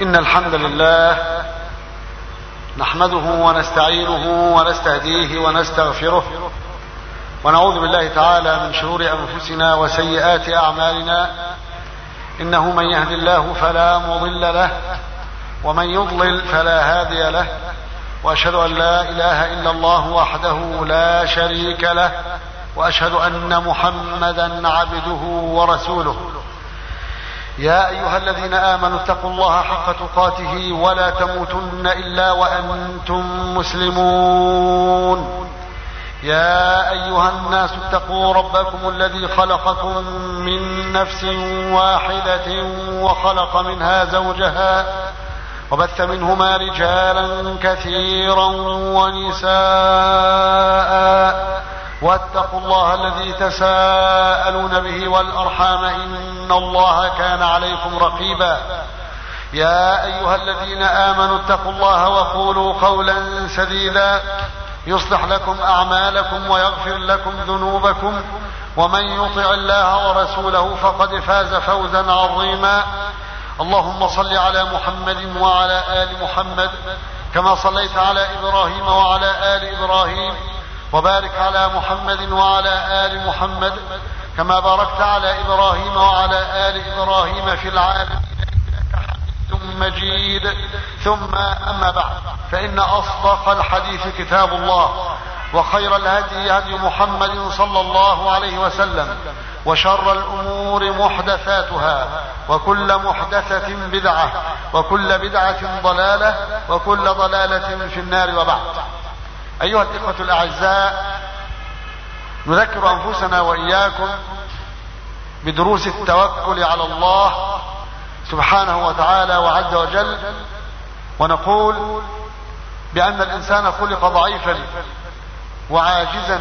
إن الحمد لله نحمده ونستعينه ونستهديه ونستغفره ونعوذ بالله تعالى من شرور أنفسنا وسيئات أعمالنا إنه من يهد الله فلا مضل له ومن يضلل فلا هادي له وأشهد أن لا إله إلا الله وحده لا شريك له وأشهد أن محمدا عبده ورسوله يا أيها الذين آمنوا اتقوا الله حق تقاته ولا تموتن إلا وأنتم مسلمون يا أيها الناس اتقوا ربكم الذي خلقكم من نفس واحدة وخلق منها زوجها وبث منهما رجالا كثيرا ونساء واتقوا الله الذي تساءلون به والأرحام إن الله كان عليكم رقيبا يا أيها الذين آمنوا اتقوا الله وقولوا قولا سديدا يصلح لكم أعمالكم ويغفر لكم ذنوبكم ومن يطع الله ورسوله فقد فاز فوزا عظيما اللهم صل على محمد وعلى آل محمد كما صليت على إبراهيم وعلى آل إبراهيم وبارك على محمد وعلى آل محمد كما باركت على إبراهيم وعلى آل إبراهيم في العالمين مجيد ثم أما بعد فإن أصدق الحديث كتاب الله وخير الهدي هدي محمد صلى الله عليه وسلم وشر الأمور محدثاتها وكل محدثة بدعة وكل بدعة ضلالة وكل ضلالة في النار وبعد أيها الإخوة الأعزاء نذكر أنفسنا وإياكم بدروس التوكل على الله سبحانه وتعالى وعز وجل ونقول بأن الإنسان خلق ضعيفا وعاجزا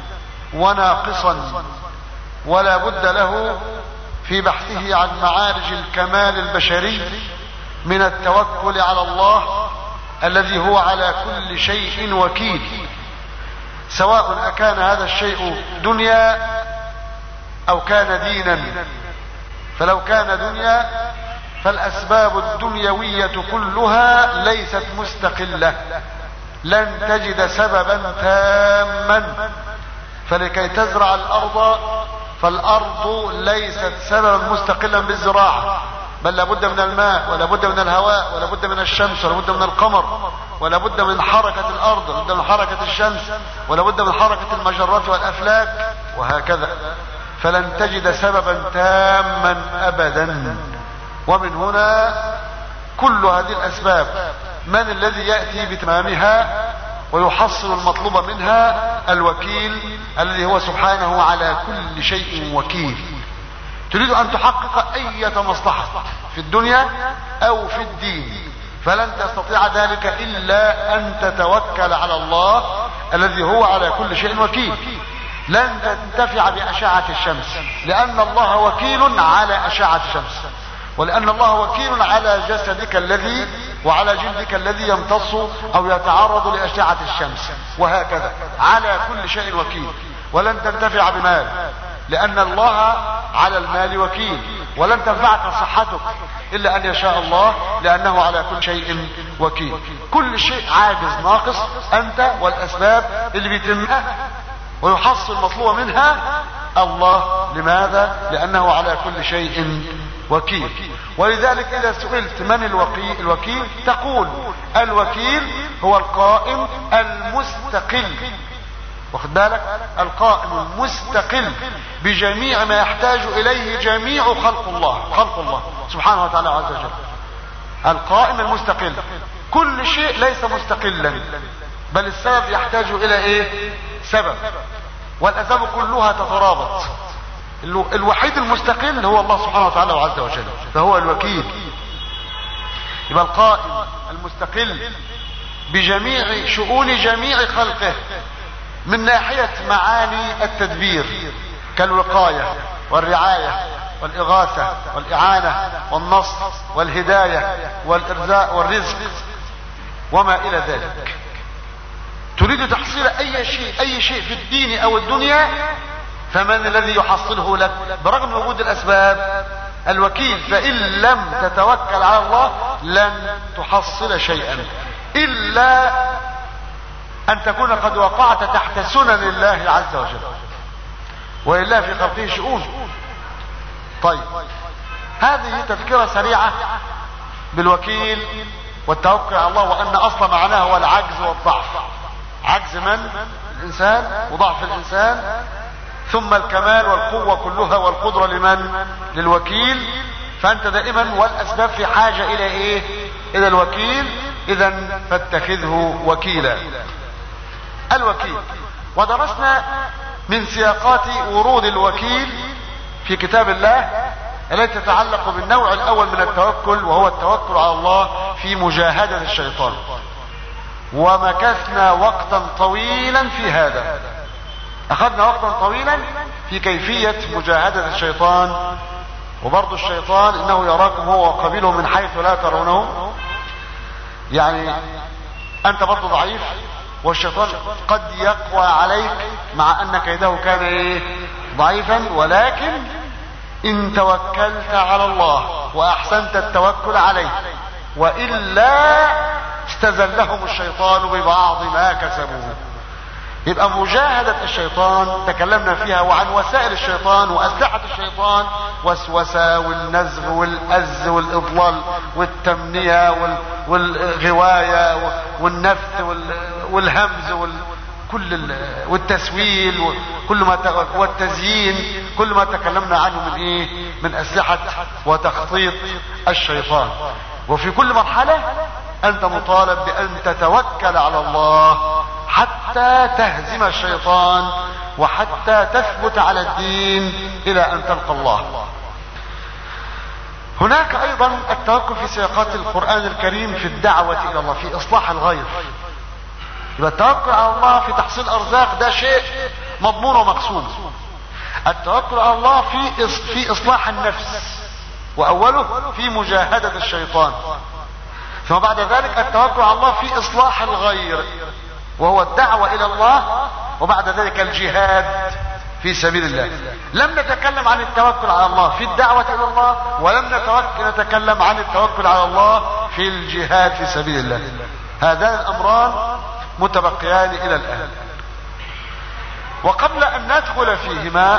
وناقصا ولا بد له في بحثه عن معارج الكمال البشري من التوكل على الله الذي هو على كل شيء وكيل سواء أكان هذا الشيء دنيا أو كان دينا فلو كان دنيا فالأسباب الدنيوية كلها ليست مستقلة لن تجد سببا تاما فلكي تزرع الأرض فالأرض ليست سببا مستقلا بالزراعة بل لابد من الماء ولا بد من الهواء ولا بد من الشمس ولا بد من القمر ولا بد من حركة الأرض ولا بد من حركة الشمس ولا بد من حركة المجرات والأفلاك وهكذا فلن تجد سببا تاما أبدا ومن هنا كل هذه الأسباب من الذي يأتي بتمامها ويحصل المطلوب منها الوكيل الذي هو سبحانه على كل شيء وكيل تريد ان تحقق اية مصلحة في الدنيا او في الدين فلن تستطيع ذلك الا ان تتوكل على الله الذي هو على كل شيء وكيل لن تنتفع باشعة الشمس لان الله وكيل على اشعة الشمس ولان الله وكيل على جسدك الذي وعلى جلدك الذي يمتص او يتعرض لاشعة الشمس وهكذا على كل شيء وكيل ولن تنتفع بمال لان الله على المال وكيل ولن تنفعك صحتك الا ان يشاء الله لانه على كل شيء وكيل كل شيء عاجز ناقص انت والاسباب اللي بيتمها ويحصل مطلوب منها الله لماذا لانه على كل شيء وكيل ولذلك اذا سئلت من الوكيل الوكيل تقول الوكيل هو القائم المستقل واخد بالك القائم المستقل بجميع ما يحتاج اليه جميع خلق الله خلق الله سبحانه وتعالى عز وجل القائم المستقل كل شيء ليس مستقلا بل السبب يحتاج الى ايه سبب والاسباب كلها تترابط الوحيد المستقل هو الله سبحانه وتعالى عز وجل فهو الوكيل يبقى القائم المستقل بجميع شؤون جميع خلقه من ناحية معاني التدبير كالوقاية والرعاية والإغاثة والإعانة والنصر والهداية والإرزاق والرزق وما إلى ذلك تريد تحصيل أي شيء أي شيء في الدين أو الدنيا فمن الذي يحصله لك برغم وجود الأسباب الوكيل فإن لم تتوكل على الله لن تحصل شيئا الا ان تكون قد وقعت تحت سنن الله عز وجل وإلا في خلقه شؤون طيب هذه تذكرة سريعة بالوكيل والتوكل على الله وأن أصل معناه هو العجز والضعف عجز من الإنسان وضعف الإنسان ثم الكمال والقوة كلها والقدرة لمن للوكيل فأنت دائما والأسباب في حاجة إلى إيه إلى الوكيل إذا فاتخذه وكيلا الوكيل ودرسنا من سياقات ورود الوكيل في كتاب الله التي تتعلق بالنوع الاول من التوكل وهو التوكل على الله في مجاهدة الشيطان ومكثنا وقتا طويلا في هذا اخذنا وقتا طويلا في كيفية مجاهدة الشيطان وبرضو الشيطان انه يراكم هو وقبيله من حيث لا ترونه يعني انت برضو ضعيف والشيطان قد يقوى عليك مع ان كيده كان ايه ضعيفا ولكن ان توكلت على الله واحسنت التوكل عليه والا استزلهم الشيطان ببعض ما كسبوه يبقى مجاهدة الشيطان تكلمنا فيها وعن وسائل الشيطان وأسلحة الشيطان وسوسة والنزغ والأز والإضلال والتمنية والغواية والنفث والهمز كل والتسويل وكل ما والتزيين كل ما تكلمنا عنه من ايه من اسلحه وتخطيط الشيطان وفي كل مرحله انت مطالب بان تتوكل على الله حتى تهزم الشيطان وحتى تثبت على الدين الى ان تلقى الله هناك ايضا التوكل في سياقات القرآن الكريم في الدعوة الى الله في اصلاح الغير يبقى التوكل على الله في تحصيل ارزاق ده شيء مضمون ومقسوم التوكل على الله في في اصلاح النفس واوله في مجاهدة الشيطان ثم بعد ذلك التوكل على الله في اصلاح الغير وهو الدعوة الى الله وبعد ذلك الجهاد في سبيل الله لم نتكلم عن التوكل على الله في الدعوة الى الله ولم نتكلم عن التوكل على الله في الجهاد في سبيل الله هذان الامران متبقيان الى الان وقبل ان ندخل فيهما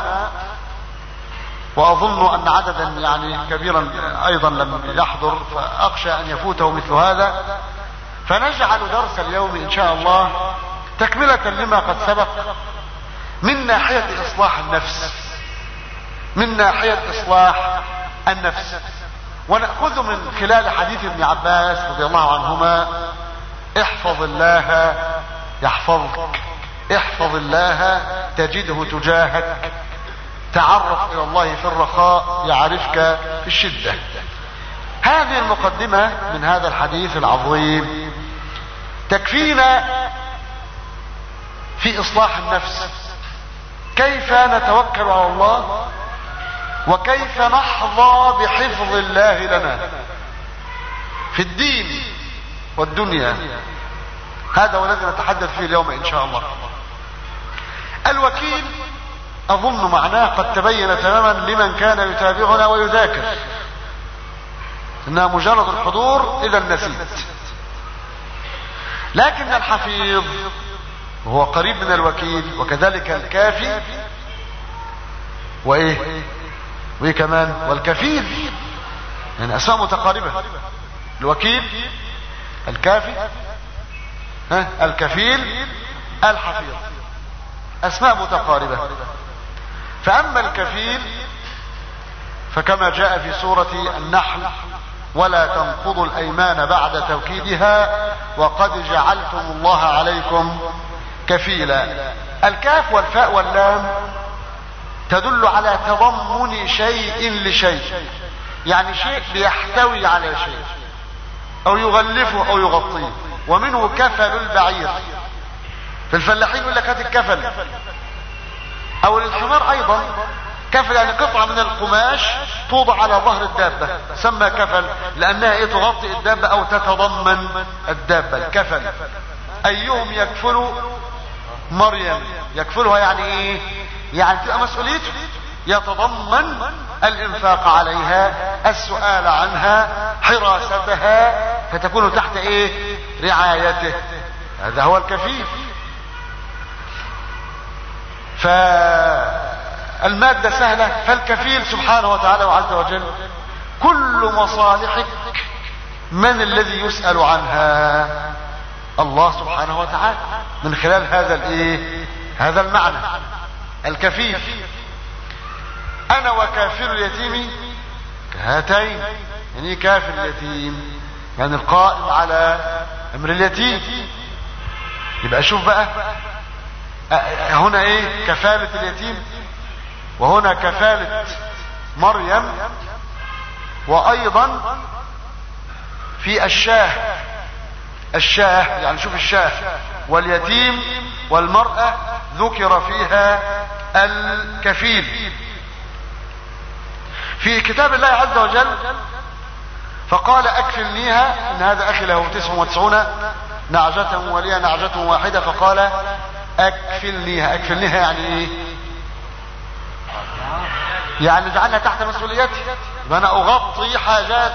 واظن ان عددا يعني كبيرا ايضا لم يحضر فاخشى ان يفوته مثل هذا فنجعل درس اليوم ان شاء الله تكملة لما قد سبق من ناحية اصلاح النفس من ناحية اصلاح النفس ونأخذ من خلال حديث ابن عباس رضي الله عنهما احفظ الله يحفظك احفظ الله تجده تجاهك تعرف الى الله في الرخاء يعرفك في الشدة هذه المقدمة من هذا الحديث العظيم تكفينا في اصلاح النفس كيف نتوكل على الله وكيف نحظى بحفظ الله لنا في الدين والدنيا هذا هو الذي نتحدث فيه اليوم ان شاء الله الوكيل اظن معناه قد تبين تماما لمن كان يتابعنا ويذاكر انها مجرد الحضور اذا نسيت لكن الحفيظ وهو قريب من الوكيل وكذلك الكافي وايه وايه كمان والكفيل يعني اسماء متقاربة الوكيل الكافي ها الكفيل الحفيظ اسماء متقاربة فاما الكفيل فكما جاء في سورة النحل ولا تنقضوا الايمان بعد توكيدها وقد جعلتم الله عليكم كفيلا الكاف والفاء واللام تدل على تضمن شيء لشيء يعني شيء بيحتوي على شيء او يغلفه او يغطيه ومنه كفل البعير في الفلاحين يقول لك هات الكفل او للحمار ايضا كفل يعني قطعة من القماش توضع على ظهر الدابة سمى كفل لانها ايه تغطي الدابة او تتضمن الدابة الكفل ايهم يكفل مريم يكفلها يعني ايه يعني تبقى مسؤوليته يتضمن الانفاق عليها السؤال عنها حراستها فتكون تحت ايه رعايته هذا هو الكفيل فالمادة سهلة فالكفيل سبحانه وتعالى وعز وجل كل مصالحك من الذي يسأل عنها الله سبحانه وتعالى من خلال هذا الايه هذا المعنى الكفيل انا وكافر اليتيم كهاتين يعني كافر اليتيم يعني القائم على امر اليتيم يبقى شوف بقى هنا ايه كفالة اليتيم وهنا كفالة مريم وايضا في الشاه الشاه يعني شوف الشاه واليتيم والمرأة ذكر فيها الكفيل في كتاب الله عز وجل فقال اكفلنيها ان هذا اخي له تسع وتسعون نعجة ولي نعجة واحدة فقال اكفلنيها اكفلنيها يعني ايه يعني اجعلها تحت مسؤوليتي يبقى انا اغطي حاجات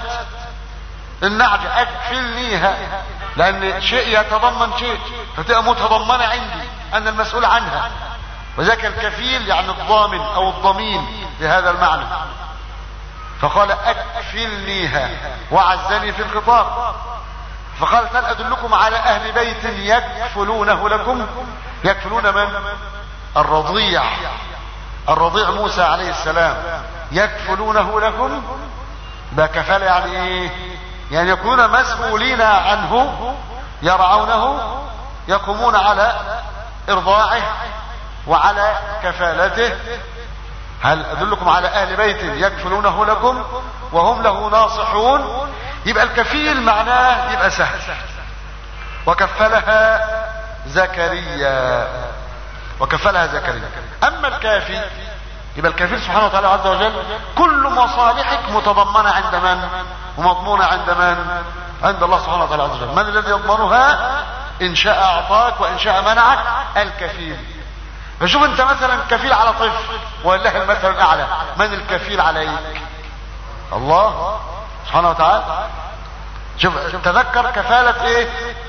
النعجة اكفلنيها لان شيء يتضمن شيء فتبقى متضمنة عندي انا المسؤول عنها وذاك الكفيل يعني الضامن او الضمين لهذا المعنى فقال اكفلنيها وعزني في الخطاب فقال هل ادلكم على اهل بيت يكفلونه لكم يكفلون من الرضيع الرضيع موسى عليه السلام يكفلونه لكم ده كفالة يعني ايه يعني يكونون مسؤولين عنه يرعونه يقومون على ارضاعه وعلى كفالته هل ادلكم على اهل بيت يكفلونه لكم وهم له ناصحون يبقى الكفيل معناه يبقى سهل وكفلها زكريا وكفلها زكريا اما الكافي يبقى الكفيل سبحانه وتعالى عز وجل كل مصالحك متضمنة عند من ومضمونة عند من عند الله سبحانه وتعالى عز وجل من الذي يضمنها ان شاء اعطاك وان شاء منعك الكفيل فشوف انت مثلا كفيل على طفل ولله المثل الاعلى من الكفيل عليك الله سبحانه وتعالى شوف تذكر كفالة ايه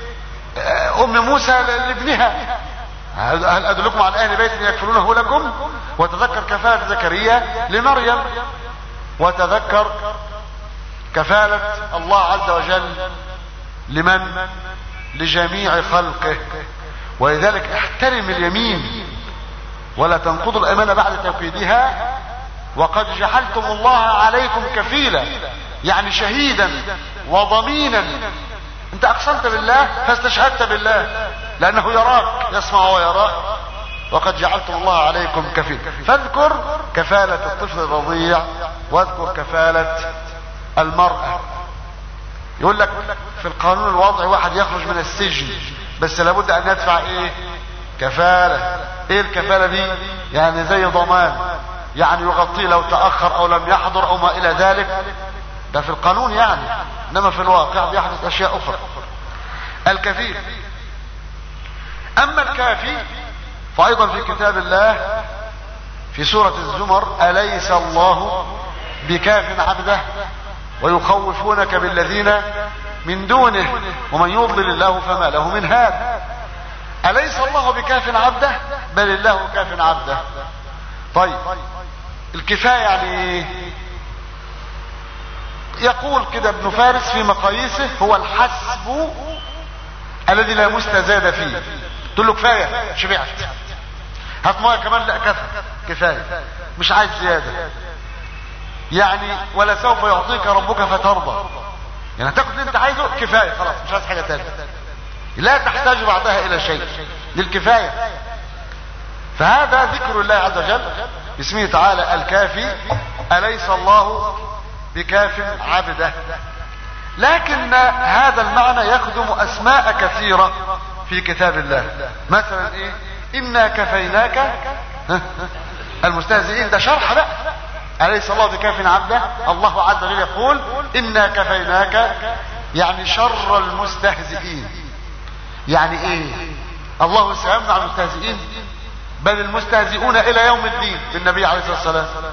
ام موسى لابنها هل ادلكم على اهل بيت يكفلونه لكم وتذكر كفالة زكريا لمريم وتذكر كفالة الله عز وجل لمن لجميع خلقه ولذلك احترم اليمين ولا تنقضوا الايمان بعد توكيدها وقد جعلتم الله عليكم كفيلا يعني شهيدا وضمينا انت اقسمت بالله فاستشهدت بالله لانه يراك يسمع ويراك وقد جعلتم الله عليكم كفيل فاذكر كفالة الطفل الرضيع واذكر كفالة المرأة يقول لك في القانون الوضعي واحد يخرج من السجن بس لابد ان يدفع ايه كفالة ايه الكفالة دي يعني زي ضمان يعني يغطيه لو تأخر او لم يحضر او ما الى ذلك ده في القانون يعني انما في الواقع بيحدث اشياء اخرى الكفيل اما الكافي فايضا في كتاب الله في سورة الزمر اليس الله بكاف عبده ويخوفونك بالذين من دونه ومن يضلل الله فما له من هاد اليس الله بكاف عبده بل الله كاف عبده طيب الكفاية يعني يقول كده ابن فارس في مقاييسه هو الحسب الذي لا مستزاد فيه تقول له كفاية شبعت هات ميه كمان لا كفى كفاية مش عايز زيادة يعني ولا سوف يعطيك ربك فترضى يعني هتاخد اللي انت عايزه كفاية خلاص مش عايز حاجة تانية لا تحتاج بعدها الى شيء للكفاية فهذا ذكر الله عز وجل باسمه تعالى الكافي أليس الله بكاف عبده لكن هذا المعنى يخدم أسماء كثيرة في كتاب الله مثلا إيه إنا كفيناك المستهزئين ده شرح بقى أليس الله بكاف عبده الله عز وجل يقول إنا كفيناك يعني شر المستهزئين يعني ايه الله سيمنع المستهزئين بل المستهزئون الى يوم الدين بالنبي عليه الصلاة والسلام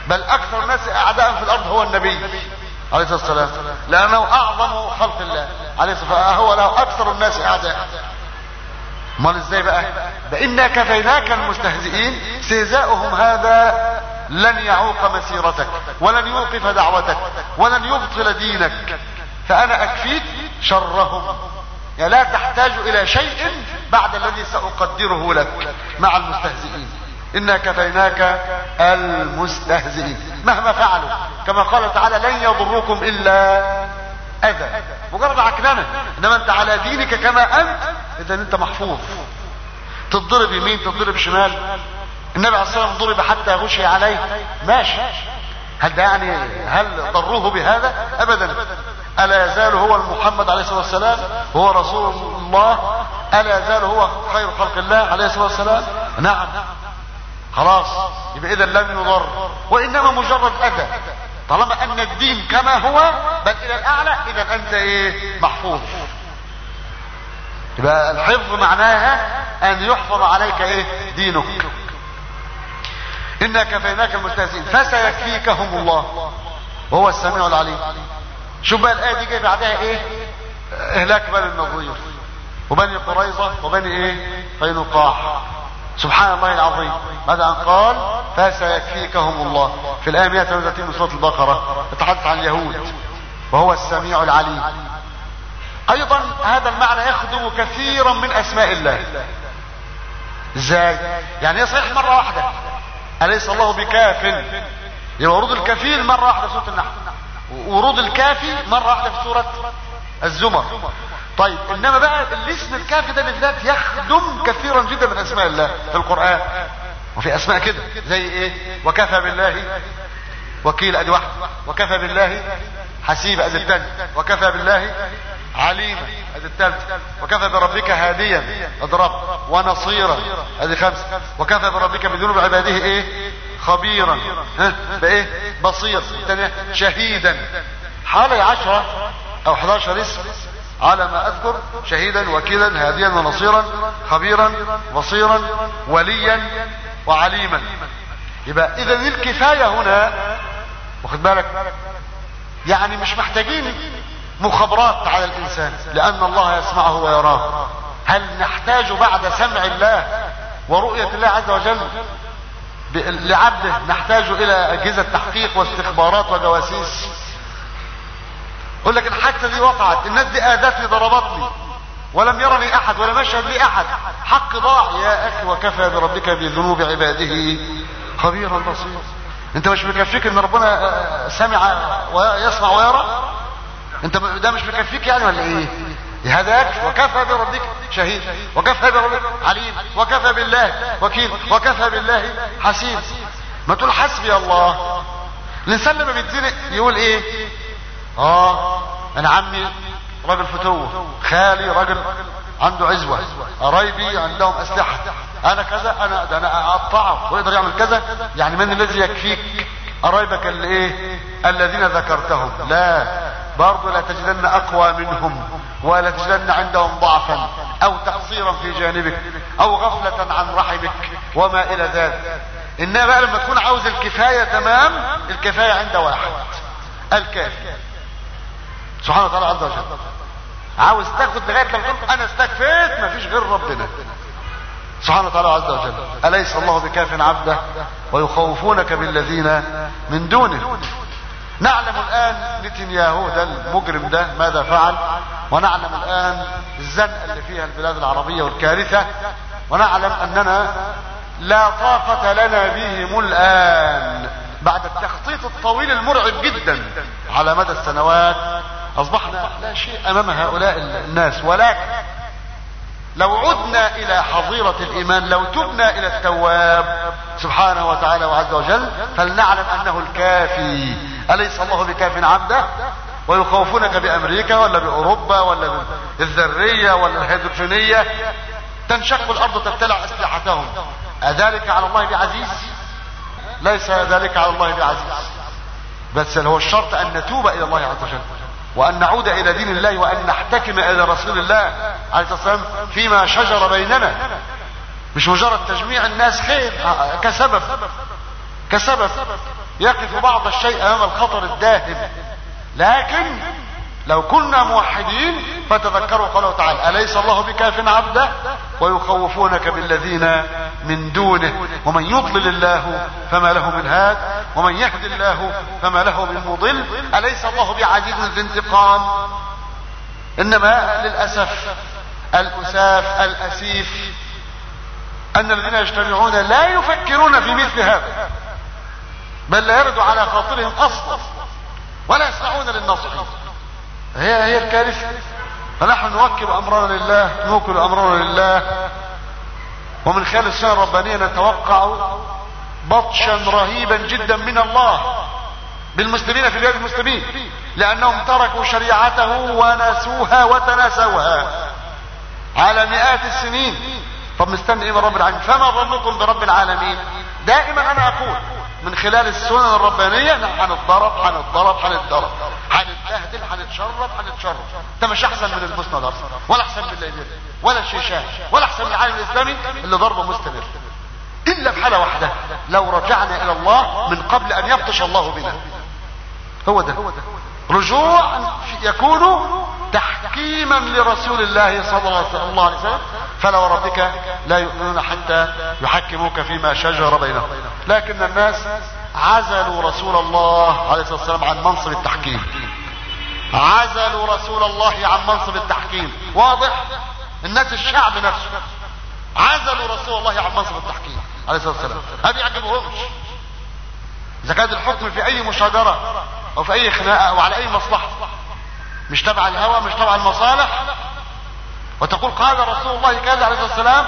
بل اكثر الناس اعداء في الارض هو النبي عليه الصلاه والسلام لانه اعظم خلق الله عليه الصلاه والسلام هو له اكثر الناس اعداء امال ازاي بقى ده انا كفيناك المستهزئين استهزاؤهم هذا لن يعوق مسيرتك ولن يوقف دعوتك ولن يبطل دينك فانا اكفيك شرهم يعني لا تحتاج الى شيء بعد الذي ساقدره لك مع المستهزئين انا كفيناك المستهزئين مهما فعلوا كما قال تعالى لن يضروكم الا اذى مجرد عكننه انما انت على دينك كما انت اذا انت محفوظ تضرب يمين تضرب شمال النبي عليه الصلاه والسلام ضرب حتى غشي عليه ماشي هل ده يعني هل ضروه بهذا ابدا الا يزال هو المحمد عليه الصلاه والسلام هو رسول الله الا يزال هو خير خلق الله عليه الصلاه والسلام نعم خلاص يبقى اذا لم يضر وانما مجرد اذى طالما ان الدين كما هو بل الى الاعلى اذا انت ايه محفوظ يبقى الحفظ معناها ان يحفظ عليك ايه دينك انا كفيناك المستهزئين فسيكفيكهم الله وهو السميع العليم شوف بقى الايه دي جايه بعدها ايه اهلاك بني النضير وبني قريظه وبني ايه قينقاع سبحان الله العظيم ماذا ان قال فسيكفيكهم الله في الايه 138 من سوره البقره يتحدث عن اليهود وهو السميع العليم ايضا هذا المعنى يخدم كثيرا من اسماء الله ازاي يعني يصح مره واحده اليس الله بكاف يبقى ورود الكفيل مره واحده في سوره النحل ورود الكافي مره واحده في سوره الزمر طيب انما بقى الاسم الكافي ده بالذات يخدم كثيرا جدا من اسماء الله في القران وفي اسماء كده زي ايه وكفى بالله وكيل ادي واحد وكفى بالله حسيب ادي الثاني وكفى بالله عليما ادي الثالث وكفى بربك هاديا اضرب ونصيرا ادي خمسه وكفى بربك بذنوب عباده ايه خبيرا ها بايه بصير الثانيه شهيدا حوالي عشرة او 11 اسم على ما اذكر شهيدا وكيلا هاديا ونصيرا خبيرا بصيرا وليا وعليما يبقى اذا الكفايه هنا واخد بالك يعني مش محتاجين مخابرات على الانسان لان الله يسمعه ويراه هل نحتاج بعد سمع الله ورؤية الله عز وجل لعبده نحتاج الى اجهزة تحقيق واستخبارات وجواسيس يقول لك الحادثة دي وقعت الناس دي اذتني ضربتني ولم يرني احد ولا مشهد لي احد حق ضاع يا اخي وكفى بربك بذنوب عباده خبيرا بصيرا انت مش مكفيك ان ربنا سمع ويسمع ويرى انت ده مش مكفيك يعني ولا ايه هذا يكفي وكفى بربك شهيد وكفى بربك عليم وكفى بالله وكيل وكفى بالله حسيب ما تقول حسبي الله الانسان لما بيتزنق يقول ايه اه انا عمي راجل فتوه خالي راجل عنده عزوة قرايبي عندهم اسلحة انا كذا انا ده انا اقطعه ويقدر يعمل كذا يعني من الذي يكفيك قرايبك اللي ايه الذين ذكرتهم لا برضه لا تجدن اقوى منهم ولا تجدن عندهم ضعفا او تقصيرا في جانبك او غفلة عن رحمك وما الى ذلك انما بقى لما تكون عاوز الكفاية تمام الكفاية عند واحد الكافي سبحانه وتعالى عز وجل عاوز تاخد لغايه لما تقول انا استكفيت مفيش غير ربنا سبحانه وتعالى عز وجل اليس الله بكاف عبده ويخوفونك بالذين من دونه نعلم الان نتنياهو ده المجرم ده ماذا فعل ونعلم الان الزنقه اللي فيها البلاد العربيه والكارثه ونعلم اننا لا طاقه لنا بهم الان بعد التخطيط الطويل المرعب جدا على مدى السنوات اصبحنا لا شيء امام هؤلاء الناس ولكن لو عدنا الى حظيرة الايمان لو تبنا الى التواب سبحانه وتعالى وعز وجل فلنعلم انه الكافي اليس الله بكاف عبده ويخوفونك بامريكا ولا باوروبا ولا بالذرية ولا الهيدروجينية تنشق الارض تبتلع اسلحتهم اذلك على الله بعزيز ليس ذلك على الله بعزيز بس هو الشرط ان نتوب الى الله عز وجل وان نعود الى دين الله وان نحتكم الى رسول الله عليه الصلاه والسلام فيما شجر بيننا مش مجرد تجميع الناس خير كسبب كسبب يقف بعض الشيء امام الخطر الداهم لكن لو كنا موحدين فتذكروا قوله تعالى أليس الله بكاف عبده ويخوفونك بالذين من دونه ومن يضلل الله فما له من هاد ومن يهد الله فما له من مضل أليس الله بعزيز ذي انتقام إنما للأسف الأساف الأسيف أن الذين يجتمعون لا يفكرون في مثل هذا بل لا يرد على خاطرهم أصلا ولا يسمعون للنصح هي هي الكارثة فنحن نوكل أمرنا لله نوكل أمرنا لله ومن خلال السنة الربانية نتوقع بطشا رهيبا جدا من الله بالمسلمين في بلاد المسلمين لأنهم تركوا شريعته ونسوها وتناسوها على مئات السنين طب مستني ايه من رب العالمين فما ظنكم برب العالمين دائما انا اقول من خلال السنن الربانية نحن هنتضرب هنتضرب هنتضرب هنتبهدل هنتشرب هنتشرب ده مش احسن من المسند اصلا ولا احسن من الليبيا ولا الشيشان ولا احسن من العالم الاسلامي اللي ضربه مستمر الا في حاله واحده لو رجعنا الى الله من قبل ان يبطش الله بنا هو ده رجوع يكون تحكيما لرسول الله صلى الله عليه وسلم فلا وربك لا يؤمنون حتى يحكموك فيما شجر بينهم لكن الناس عزلوا رسول الله عليه الصلاة والسلام عن منصب التحكيم عزلوا رسول الله عن منصب التحكيم واضح الناس الشعب نفسه عزلوا رسول الله عن منصب التحكيم عليه الصلاة والسلام ما بيعجبهمش اذا كان الحكم في اي مشاجرة او في اي خناقة او على اي مصلحة مش تبع الهوى مش تبع المصالح وتقول قال رسول الله كذا عليه الصلاة والسلام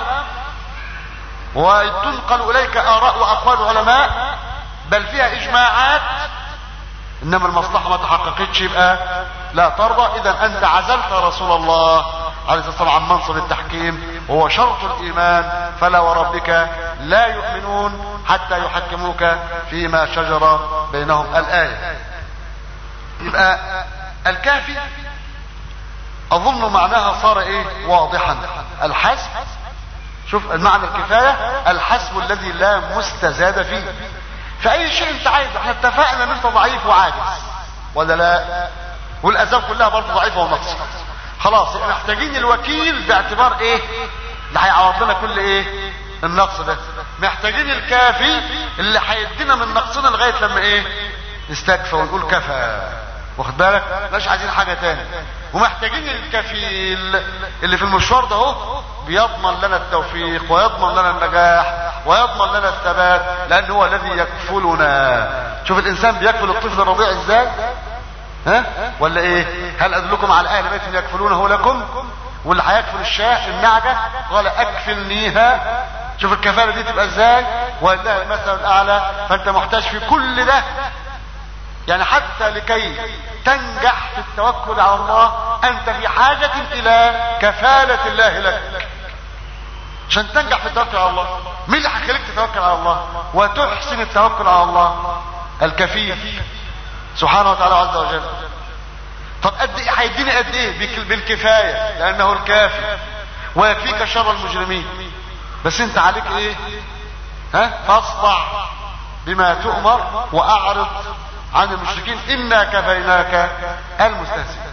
وتنقل اليك اراء واقوال العلماء بل فيها اجماعات انما المصلحة ما تحققتش يبقى لا ترضى اذا انت عزلت رسول الله عليه الصلاة والسلام عن منصب التحكيم وهو شرط الايمان فلا وربك لا يؤمنون حتى يحكموك فيما شجر بينهم الايه يبقى الكافي اظن معناها صار ايه واضحا الحسب شوف المعنى الكفاية الحسب الذي لا مستزاد فيه فاي شيء انت عايزه احنا اتفقنا ان انت ضعيف وعاجز ولا لا والاسباب كلها برضه ضعيفه ونقص خلاص احنا محتاجين الوكيل باعتبار ايه اللي هيعوض لنا كل ايه النقص ده محتاجين الكافي اللي هيدينا من نقصنا لغايه لما ايه نستكفى ونقول كفى واخد بالك مش عايزين حاجه تاني ومحتاجين الكفيل اللي في المشوار ده اهو بيضمن لنا التوفيق ويضمن لنا النجاح ويضمن لنا الثبات لان هو الذي يكفلنا شوف الانسان بيكفل الطفل الرضيع ازاي ها ولا ايه هل ادلكم على اهل بيت يكفلونه لكم واللي هيكفل الشاة النعجة قال اكفلنيها شوف الكفالة دي تبقى ازاي ولله المثل الاعلى فانت محتاج في كل ده يعني حتى لكي تنجح في التوكل على الله انت في حاجة الى كفالة الله لك عشان تنجح في التوكل على الله مين اللي هيخليك تتوكل على الله وتحسن التوكل على الله الكفيل سبحانه وتعالى عز وجل طب قد ايه هيديني قد ايه بالكفايه لانه الكافي ويكفيك شر المجرمين بس انت عليك ايه ها فاصدع بما تؤمر واعرض عن المشركين انا كفيناك المستهزئين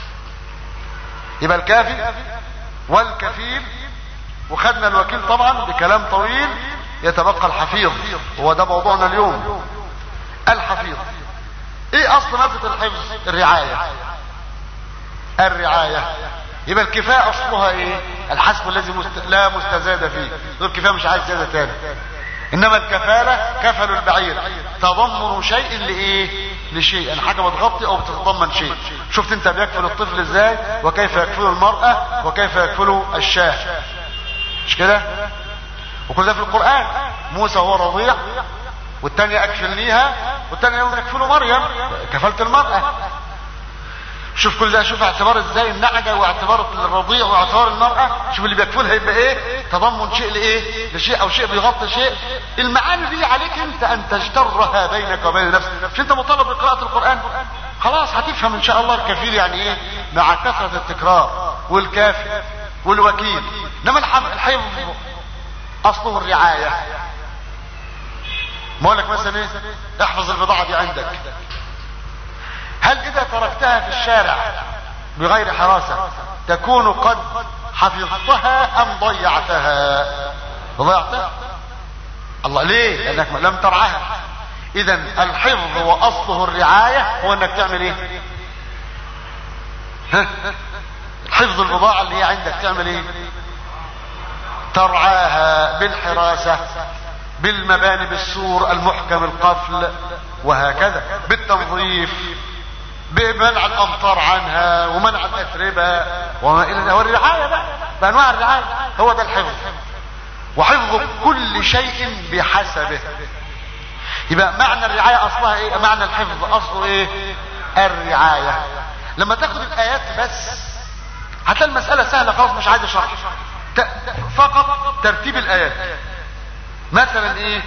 يبقى الكافي والكفيل وخدنا الوكيل طبعا بكلام طويل يتبقى الحفيظ هو ده موضوعنا اليوم الحفيظ ايه اصل مادة الحفظ الرعاية الرعاية يبقى الكفاءة اصلها ايه الحسب الذي مست... لا مستزاد فيه دول الكفاءة مش عايز زيادة تاني انما الكفالة كفل البعير تضمن شيء لايه لشيء يعني حاجة بتغطي او بتتضمن شيء شفت انت بيكفل الطفل ازاي وكيف يكفل المرأة وكيف يكفل الشاه مش كده وكل ده في القرآن موسى هو رضيع والتانية اكفلنيها والتانية يوم يكفلوا مريم كفلت المرأة شوف كل ده شوف اعتبار ازاي النعجة واعتبار الرضيع واعتبار المرأة شوف اللي بيكفلها يبقى ايه تضمن شيء لايه لشيء او شيء بيغطي شيء المعاني دي عليك انت ان تجترها بينك وبين نفسك مش انت مطالب بقراءة القرآن خلاص هتفهم ان شاء الله الكفيل يعني ايه مع كثرة التكرار والكافي والوكيل انما الحفظ اصله الرعاية ما لك مثلا ايه احفظ البضاعة دي عندك هل اذا تركتها في الشارع بغير حراسة تكون قد حفظتها ام ضيعتها ضيعتها الله ليه لانك لم ترعاها اذا الحفظ واصله الرعاية هو انك تعمل ايه ها حفظ البضاعة اللي هي عندك تعمل ايه ترعاها بالحراسة بالمباني بالسور المحكم القفل وهكذا بالتنظيف بمنع الامطار عنها ومنع الاتربه وما الى ذلك والرعايه بقى بانواع الرعايه هو ده الحفظ وحفظ كل شيء بحسبه يبقى معنى الرعايه اصلها ايه معنى الحفظ اصله ايه الرعايه لما تاخد الايات بس هتلاقي المساله سهله خلاص مش عايز اشرح فقط ترتيب الايات مثلا ايه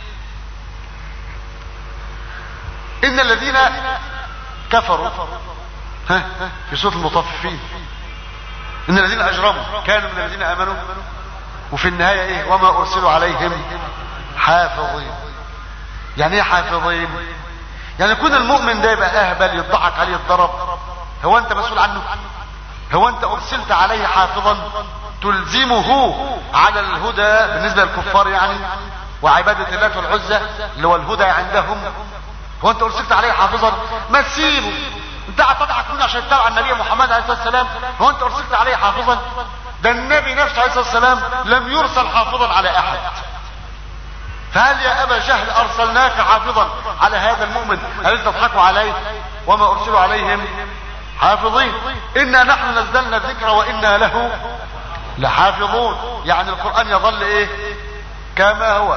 ان الذين كفروا ها في سوره المطففين ان الذين اجرموا كانوا من الذين امنوا وفي النهايه ايه وما ارسلوا عليهم حافظين يعني ايه حافظين يعني يكون المؤمن ده يبقى اهبل يضحك عليه الضرب هو انت مسؤول عنه هو انت ارسلت عليه حافظا تلزمه على الهدى بالنسبة للكفار يعني وعبادة الله والعزة اللي هو الهدى عندهم هو انت ارسلت عليه حافظا ما تسيبه انت هتضحك منه عشان تتابع النبي محمد عليه الصلاه والسلام هو انت ارسلت عليه حافظا ده النبي نفسه عليه الصلاه والسلام لم يرسل حافظا على احد فهل يا ابا جهل ارسلناك حافظا على هذا المؤمن هل تضحكوا عليه وما ارسلوا عليهم حافظين انا نحن نزلنا الذكر وانا له لحافظون يعني القرآن يظل ايه كما هو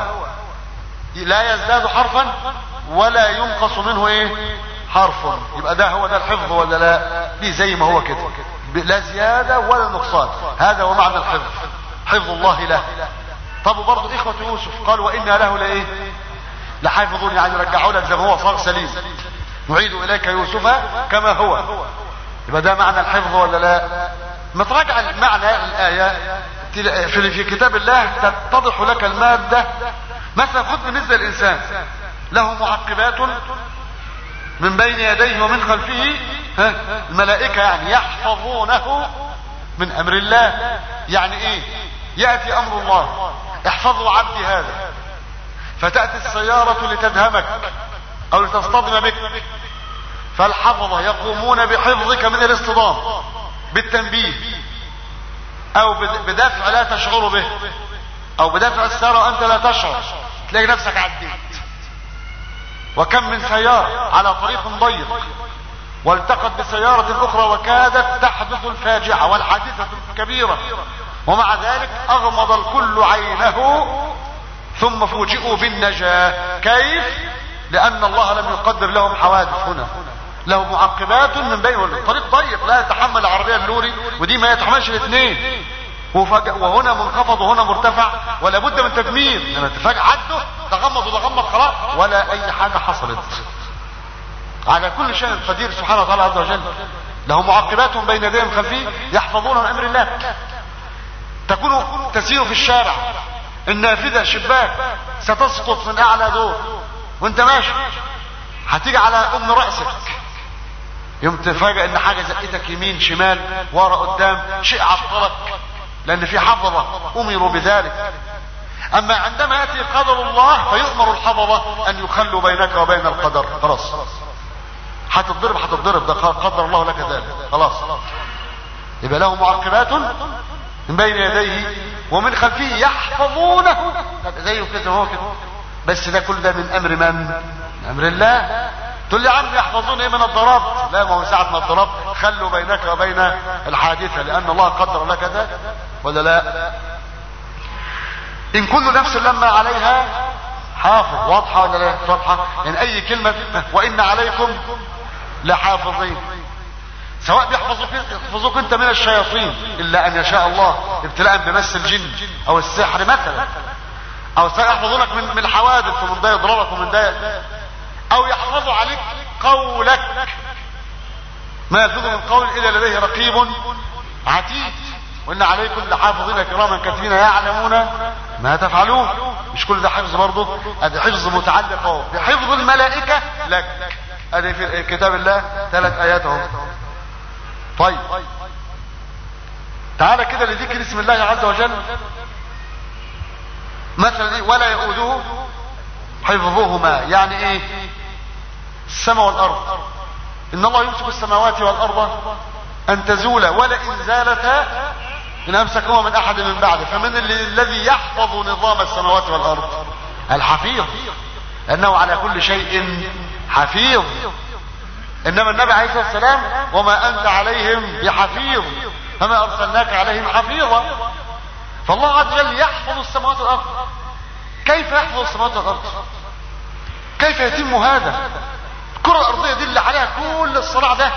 لا يزداد حرفا ولا ينقص منه ايه حرف يبقى ده هو ده الحفظ ولا لا دي زي ما هو كده لا زيادة ولا نقصان هذا هو معنى الحفظ حفظ الله له طب برضه اخوة يوسف قال وإنا له لايه لحافظون يعني رجعوا لك زي ما هو صار سليم نعيد اليك يوسف كما هو يبقى ده معنى الحفظ ولا لا ما تراجع معنى الآية في كتاب الله تتضح لك المادة مثلا خذ بالنسبة للإنسان له معقبات من بين يديه ومن خلفه ها الملائكة يعني يحفظونه من أمر الله يعني إيه يأتي أمر الله احفظوا عبدي هذا فتأتي السيارة لتدهمك أو لتصطدم بك فالحفظة يقومون بحفظك من الاصطدام بالتنبيه او بدفع لا تشعر به او بدفع السيارة وانت لا تشعر تلاقي نفسك عديت وكم من سيارة على طريق ضيق والتقت بسيارة اخرى وكادت تحدث الفاجعة والحادثة الكبيرة ومع ذلك اغمض الكل عينه ثم فوجئوا بالنجاة كيف لان الله لم يقدر لهم حوادث هنا له معقبات من بين الطريق ضيق لا يتحمل العربية اللوري ودي ما يتحملش الاثنين وهنا منخفض وهنا مرتفع ولا بد من تدمير لما تفاجئ عده تغمض وتغمض خلاص ولا اي حاجة حصلت على كل شيء قدير سبحانه وتعالى عز وجل له معقبات بين يديهم خلفيه يحفظون من امر الله تكون تسير في الشارع النافذة شباك ستسقط من اعلى دور وانت ماشي هتيجي على ام رأسك يوم تفاجئ ان حاجة زقتك يمين شمال ورا قدام شيء عطلك لان في حفظة امروا بذلك اما عندما ياتي قدر الله فيؤمر الحفظة ان يخلوا بينك وبين القدر خلاص هتتضرب هتتضرب ده قدر الله لك ذلك خلاص يبقى له معقبات من بين يديه ومن خلفه يحفظونه زيه كده هو كده بس ده كل ده من امر من من امر الله تقول لي عم يحفظون ايه من الضرب لا ما هو ساعة ما الضرب خلوا بينك وبين الحادثة لان الله قدر لك ذلك ولا لا ان كل نفس لما عليها حافظ واضحة ولا لا واضحة يعني اي كلمة وان عليكم لحافظين سواء بيحفظوك يحفظوك انت من الشياطين الا ان يشاء الله ابتلاء بمس الجن او السحر مثلا او سيحفظونك من من الحوادث ومن ده يضربك ومن ده او يحفظوا عليك قولك ما يلفظ من قول الا لديه رقيب عتيد وان عليكم لحافظين كراما كاتبين يعلمون ما تفعلون مش كل ده حفظ برضه ادي حفظ متعلق اهو بحفظ الملائكة لك ادي في كتاب الله ثلاث ايات اهو طيب تعالى كده لذكر اسم الله عز وجل مثلا ايه ولا يؤوده حفظهما يعني ايه السماء والارض ان الله يمسك السماوات والارض ان تزولا ولئن زالتا ان امسكهما من احد من بعده فمن الذي يحفظ نظام السماوات والارض الحفيظ انه على كل شيء حفيظ انما النبي عليه الصلاه والسلام وما انت عليهم بحفيظ فما ارسلناك عليهم حفيظا فالله عز وجل يحفظ السماوات والارض كيف يحفظ السماوات والارض كيف يتم هذا الكره الارضيه دي اللي عليها كل الصراع ده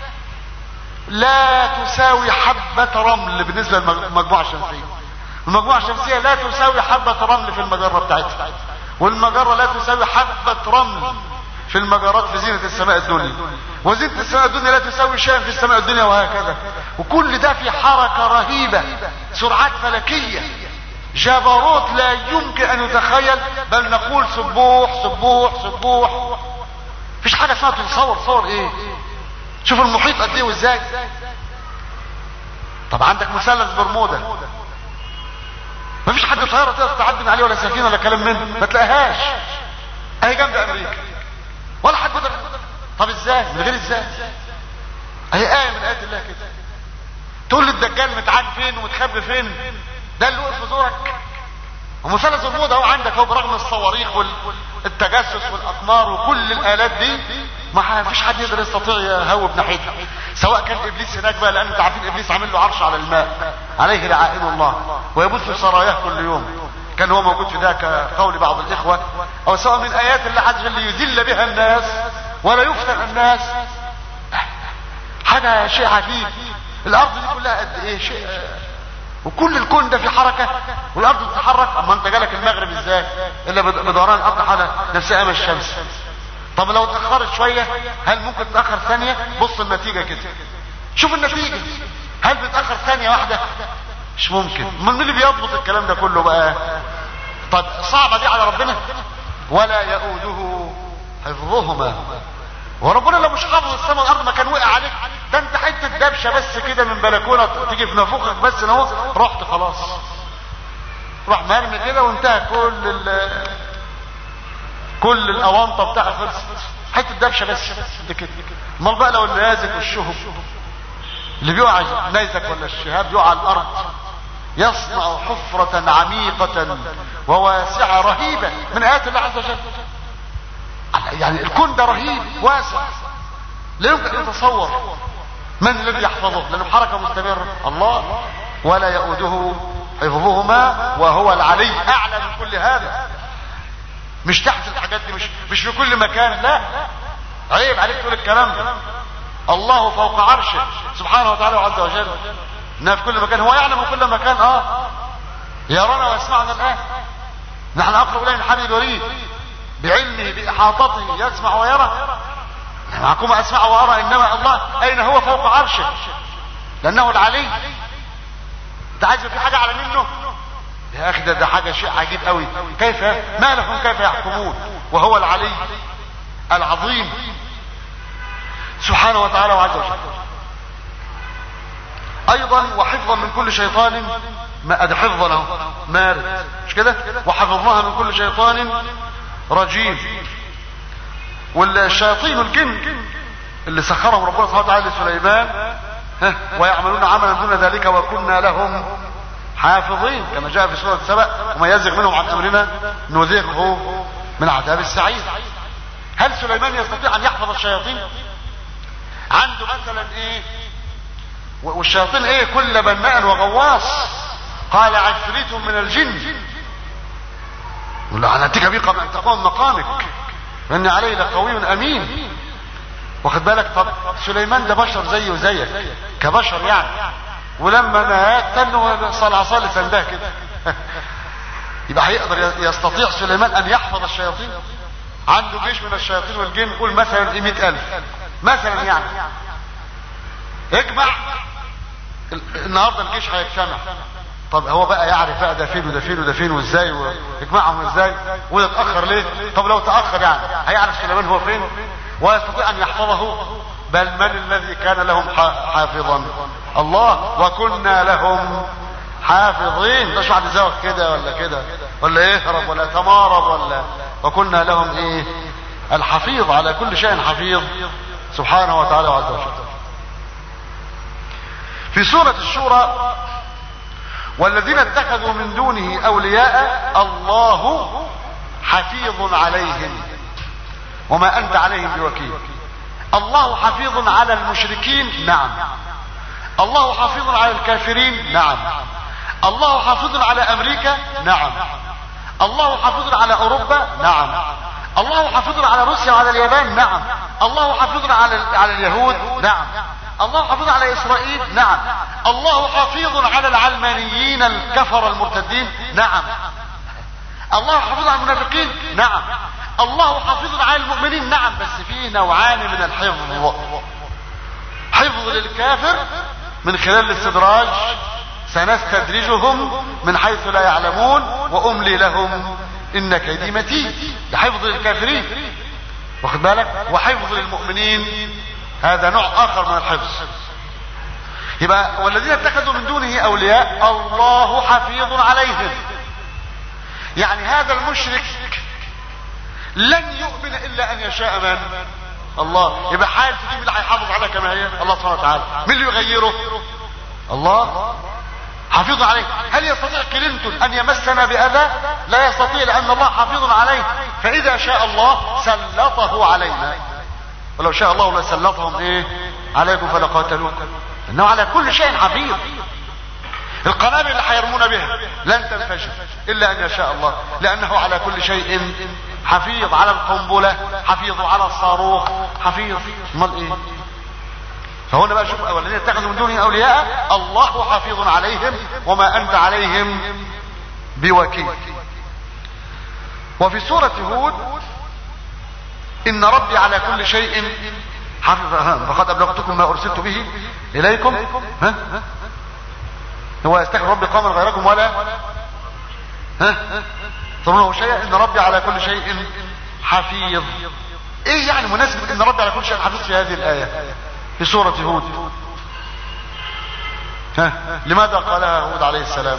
لا تساوي حبة رمل بالنسبة للمجموعة الشمسية المجموعة الشمسية لا تساوي حبة رمل في المجرة بتاعتها والمجرة لا تساوي حبة رمل في المجرات في زينة السماء الدنيا وزينة السماء الدنيا لا تساوي شيئا في السماء الدنيا وهكذا وكل ده في حركة رهيبة سرعات فلكية جبروت لا يمكن ان يتخيل بل نقول سبوح سبوح سبوح مفيش حاجة اسمها تتصور صور ايه شوف المحيط قد ايه وازاي طب عندك مثلث برمودا مفيش حد طياره تقدر تعدي من عليه ولا سفينه ولا كلام منه ما تلاقيهاش اهي جنب امريكا ولا حد قدر طب ازاي من غير ازاي اهي ايه من ايات الله كده تقول لي الدجال متعاد فين ومتخبي فين ده اللي وقف في زورك ومثلث برمودا اهو عندك اهو برغم الصواريخ والتجسس والاقمار وكل الالات دي ما فيش حد يقدر يستطيع يهوب ناحيتها سواء كان ابليس هناك بقى لان انت عارفين ابليس عامل له عرش على الماء عليه لعائن الله ويبث سراياه كل يوم كان هو موجود في ذاك قول بعض الاخوه او سواء من ايات الله عز وجل يذل بها الناس ولا يفتن الناس حاجه شيء عجيب الارض دي كلها قد ايه شيء وكل الكون ده في حركة والارض تتحرك اما انت جالك المغرب ازاي الا بدوران الارض حاجة نفس ايام الشمس طب لو اتأخرت شوية هل ممكن تتأخر ثانية بص النتيجة كده شوف النتيجة هل بتأخر ثانية واحدة مش ممكن من اللي بيضبط الكلام ده كله بقى طب صعبة دي على ربنا ولا يؤوده حفظهما وربنا لو مش حافظ السماء والارض ما كان وقع عليك ده انت حته دبشه بس كده من بلكونه تيجي في نافوخك بس اهو رحت خلاص روح مرمي كده وانتهى كل ال كل الاونطه بتاعها خلصت حته دبشه بس دي كده امال بقى لو النيازك والشهب اللي بيقع نيزك ولا الشهاب يقع على الارض يصنع حفرة عميقة وواسعة رهيبة من آيات الله عز وجل يعني الكون ده رهيب واسع لا يمكن ان يتصور من الذي يحفظه لانه حركه مستمره الله ولا يؤوده حفظهما وهو العلي اعلى من كل هذا مش تحت الحاجات دي مش مش في كل مكان لا عيب عليك تقول الكلام ده الله فوق عرشه سبحانه وتعالى عز وجل انها في كل مكان هو يعلم كل مكان اه يرانا ويسمعنا الان نحن اقرب اليه من حبيب الوريد بعلمه بإحاطته يسمع ويرى معكم أسمع وأرى إنما الله أين هو فوق عرشه لأنه العلي أنت عايز في حاجة على منه يا أخي ده, ده حاجة شيء عجيب قوي كيف ما لهم كيف يحكمون وهو العلي العظيم سبحانه وتعالى وعز وجل ايضا وحفظا من كل شيطان ما ادي حفظا مارد مش كده وحفظناها من كل شيطان رجيم والشياطين الجن اللي سخرهم ربنا سبحانه وتعالى لسليمان ويعملون عملا دون ذلك وكنا لهم حافظين كما جاء في سورة سبأ وما يزغ منهم عن أمرنا نذيقه من عذاب السعير هل سليمان يستطيع أن يحفظ الشياطين عنده مثلا ايه والشياطين ايه كل بناء وغواص قال عفريت من الجن يقول له انا اتيك بي قبل ان تقوم مقامك لاني عليه لقوي امين واخد بالك طب سليمان ده بشر زيه وزيك كبشر يعني ولما مات تنه صلعصال سنداه كده يبقى هيقدر يستطيع سليمان ان يحفظ الشياطين عنده جيش من الشياطين والجن قول مثلا ايه مئة الف مثلا يعني اجمع النهارده الجيش هيجتمع طب هو بقى يعرف بقى ده فين وده فين وده فين وازاي ويجمعهم ازاي وده اتاخر ليه طب لو تاخر يعني هيعرف سليمان هو فين ويستطيع ان يحفظه بل من الذي كان لهم حافظا الله وكنا لهم حافظين مش واحد يزوق كده ولا كده ولا يهرب ولا يتمارض ولا وكنا لهم ايه الحفيظ على كل شيء حفيظ سبحانه وتعالى وعز وجل في سورة الشورى والذين اتخذوا من دونه اولياء الله حفيظ عليهم وما انت عليهم بوكيل الله حفيظ على المشركين نعم الله حفيظ على الكافرين نعم الله حافظ على امريكا نعم الله حافظ على اوروبا نعم الله حافظ على روسيا وعلى اليابان نعم الله حافظ على على اليهود نعم الله حافظ على اسرائيل نعم الله حافظ على العلمانيين الكفر المرتدين نعم الله حافظ على المنافقين نعم الله حافظ على المؤمنين نعم بس فيه نوعان من الحفظ حفظ للكافر من خلال الاستدراج سنستدرجهم من حيث لا يعلمون واملي لهم ان كيدي متين لحفظ الكافرين واخد بالك وحفظ للمؤمنين هذا نوع اخر من الحفظ يبقى والذين اتخذوا من دونه اولياء الله حفيظ عليهم يعني هذا المشرك لن يؤمن الا ان يشاء من الله يبقى حال دي اللي هيحافظ عليها كما هي الله سبحانه وتعالى مين اللي يغيره الله حافظ عليه هل يستطيع كلينتون ان يمسنا باذى لا يستطيع لان الله حافظ عليه فاذا شاء الله سلطه علينا ولو شاء الله لسلطهم ايه عليكم فلقاتلوكم انه على كل شيء حفيظ القنابل اللي حيرمون بها لن تنفجر الا ان يشاء الله لانه على كل شيء حفيظ على القنبله حفيظ على الصاروخ حفيظ امال ايه فهنا بقى شوف والذين اتخذوا من دونه اولياء الله حفيظ عليهم وما انت عليهم بوكيل وفي سورة هود ان ربي على كل شيء حفظ فقد ابلغتكم ما ارسلت به اليكم ها هو يستغفر ربي قوما غيركم ولا ها ترونه شيئا ان ربي على كل شيء حفيظ ايه يعني مناسبة ان ربي على كل شيء حفيظ في هذه الايه في سورة هود ها لماذا قالها هود عليه السلام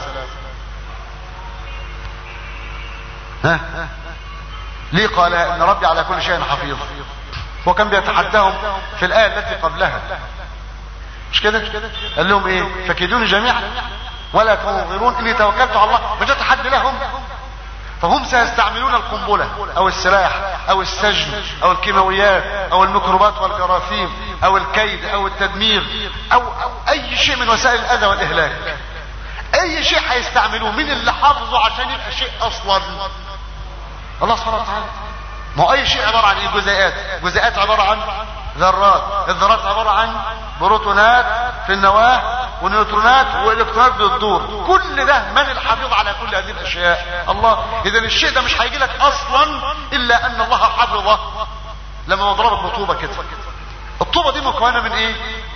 ها ليه قال ان ربي على كل شيء حفيظ وكان بيتحداهم في الآية التي قبلها مش كده قال لهم ايه فكيدوني جميعا ولا تنظرون اني توكلت على الله مش تحدي لهم فهم سيستعملون القنبلة او السلاح او السجن او الكيماويات او الميكروبات والجراثيم او الكيد او التدمير او, أو اي شيء من وسائل الاذى والاهلاك اي شيء هيستعملوه من اللي حافظه عشان يبقى شيء اصلا الله سبحانه وتعالى ما هو اي شيء عبارة عن ايه جزيئات جزيئات عبارة عن ذرات الذرات عبارة عن بروتونات في النواة ونيوترونات والكترونات بتدور كل ده من الحفيظ على كل هذه الاشياء الله اذا الشيء ده مش هيجي لك اصلا الا ان الله حفظه لما بضربك بطوبة كده الطوبة دي مكونة من ايه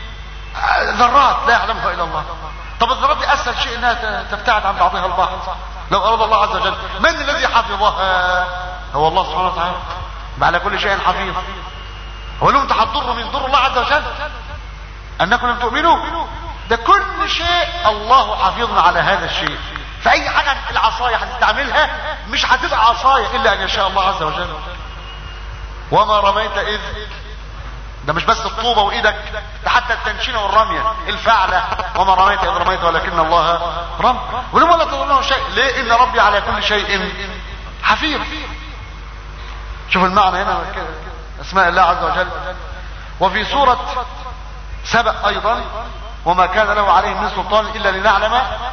ذرات لا يعلمها الا الله طب الذرات دي اسهل شيء انها تبتعد عن بعضها البعض لو اراد الله عز وجل من الذي حفظها هو الله سبحانه وتعالى على كل شيء حفيظ هو لهم تحضروا من ضر الله عز وجل انكم لم تؤمنوا ده كل شيء الله حفيظنا على هذا الشيء فاي حاجة العصاية هتستعملها مش هتبقى عصاية الا ان يشاء الله عز وجل وما رميت اذ ده مش بس الطوبة وايدك ده حتى التنشينة والرمية الفعلة وما رميت اذ رميت ولكن الله رمى ولما لا تظنه شيء ليه ان ربي على كل شيء حفيظ شوف المعنى هنا اسماء الله عز وجل وفي سورة سبأ ايضا وما كان له عليهم من سلطان الا لنعلم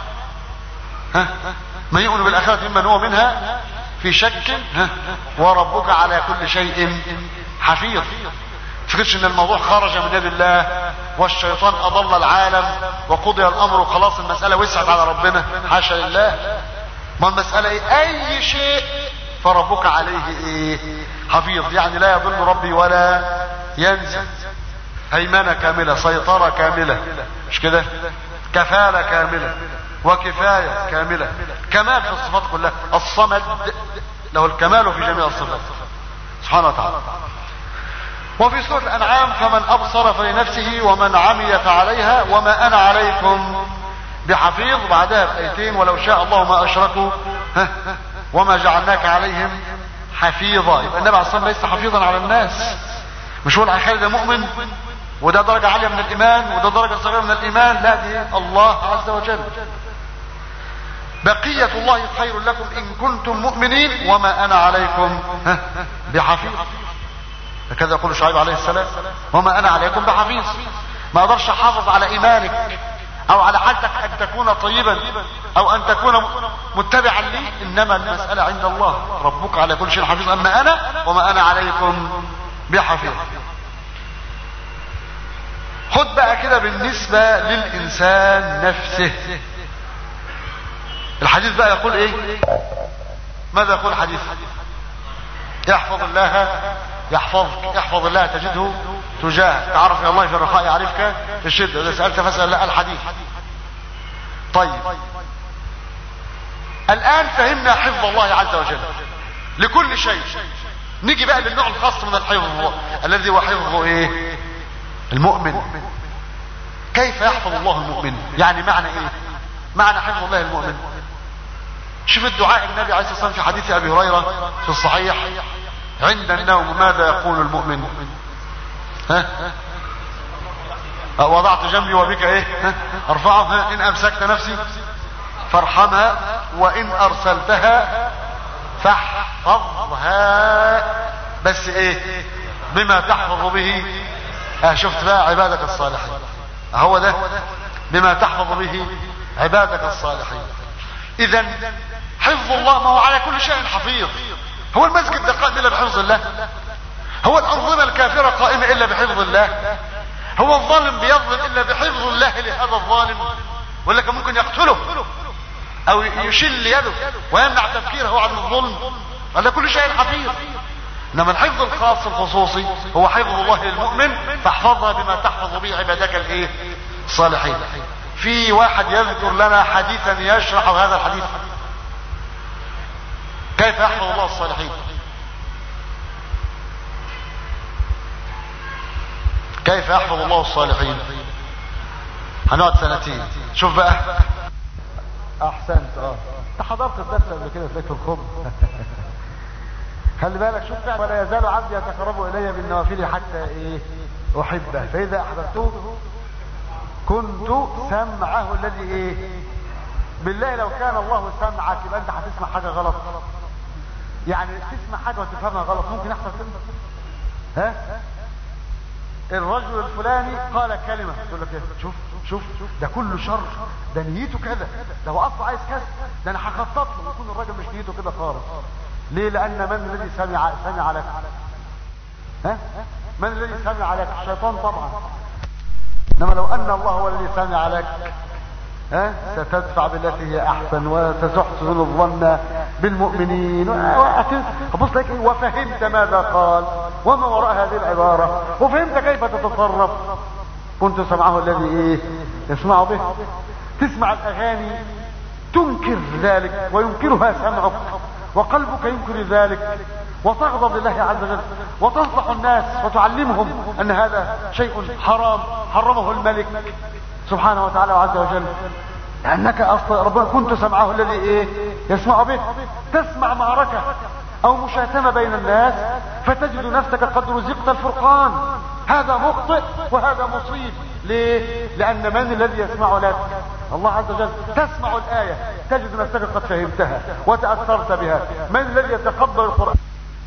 ها من يؤمن بالاخرة ممن هو منها في شك ها وربك على كل شيء حفيظ تفكرش ان الموضوع خرج من يد الله والشيطان اضل العالم وقضي الامر وخلاص المسألة وسعت على ربنا حاشا لله ما المسألة ايه اي شيء فربك عليه ايه حفيظ يعني لا يضل ربي ولا ينسى هيمنة كاملة سيطرة كاملة مش كده كفالة كاملة وكفاية كاملة كمال في الصفات كلها الصمد له الكمال في جميع الصفات سبحانه وتعالى وفي سورة الأنعام فمن أبصر فلنفسه ومن عمي فعليها وما أنا عليكم بحفيظ بعدها بآيتين ولو شاء الله ما أشركوا وما جعلناك عليهم حفيظا يبقى النبي عليه الصلاة والسلام ليس حفيظا على الناس مش هو الحال ده مؤمن وده درجة عالية من الإيمان وده درجة صغيرة من الإيمان لا دي الله عز وجل بقية الله خير لكم إن كنتم مؤمنين وما أنا عليكم بحفيظ هكذا يقول شعيب عليه السلام وما أنا عليكم بحفيظ ما أقدرش أحافظ على إيمانك أو على حالتك أن تكون طيبا أو أن تكون متبعا لي إنما المسألة عند الله ربك على كل شيء حفيظ أما أنا وما أنا عليكم بحفيظ خد بقى كده بالنسبة للإنسان نفسه الحديث بقى يقول ايه ماذا يقول الحديث يحفظ الله يحفظك يحفظ الله تجده تجاه تعرف الى الله في الرخاء يعرفك في الشدة اذا سألت فاسأل الله الحديث طيب الان فهمنا حفظ الله عز وجل لكل شيء نيجي بقى للنوع الخاص من الحفظ الذي هو حفظ ايه المؤمن كيف يحفظ الله المؤمن يعني معنى ايه معنى حفظ الله المؤمن شوف الدعاء النبي عليه الصلاة والسلام في حديث ابي هريرة في الصحيح عند النوم ماذا يقول المؤمن ها وضعت جنبي وبك ايه ها؟ ارفعه ها؟ ان امسكت نفسي فارحمها وان ارسلتها فاحفظها بس ايه بما تحفظ به اه شفت بقى عبادك الصالحين هو ده بما تحفظ به عبادك الصالحين اذا حفظ الله ما هو على كل شيء حفيظ هو المسجد ده قائم الا بحفظ الله هو الانظمه الكافره قائمه الا بحفظ الله هو الظالم بيظلم الا بحفظ الله لهذا الظالم ولا كان ممكن يقتله او يشل يده ويمنع تفكيره عن الظلم على كل شيء حفيظ انما الحفظ الخاص الخصوصي هو حفظ الله للمؤمن فاحفظها بما تحفظ به عبادك الايه الصالحين في واحد يذكر لنا حديثا يشرح هذا الحديث كيف يحفظ الله الصالحين كيف يحفظ الله الصالحين هنقعد سنتين شوف بقى احسنت اه انت حضرت الدرس قبل كده تلاقي في الخبز خلي بالك شوف بقى ولا يزال عبدي يتقرب الي بالنوافل حتى ايه احبه فاذا احببته كنت سمعه الذي ايه بالله لو كان الله سمعك يبقى انت هتسمع حاجه غلط يعني تسمع حاجه وتفهمها غلط ممكن يحصل كده ها الرجل الفلاني قال كلمة تقول لك شوف شوف شوف ده كله شر ده نيته كذا ده هو اصلا عايز كذا ده انا هخطط له يكون الراجل مش نيته كده خالص ليه لان من الذي سمع سمع لك ها من الذي سمع لك الشيطان طبعا انما لو ان الله هو الذي سمع لك ها ستدفع بالتي هي احسن وستحسن الظن بالمؤمنين بص لك وفهمت ماذا قال وما وراء هذه العبارة وفهمت كيف تتصرف كنت سمعه الذي ايه يسمع به تسمع الاغاني تنكر ذلك وينكرها سمعك وقلبك ينكر ذلك وتغضب لله عز وجل وتنصح الناس وتعلمهم ان هذا شيء حرام حرمه الملك سبحانه وتعالى وعز وجل لانك اصلا ربنا كنت سمعه الذي ايه يسمع به تسمع معركة او مشاتمة بين الناس فتجد نفسك قد رزقت الفرقان هذا مخطئ وهذا مصيب ليه لان من الذي يسمع لك الله عز وجل تسمع الاية تجد نفسك قد فهمتها وتأثرت بها من الذي يتقبل القرآن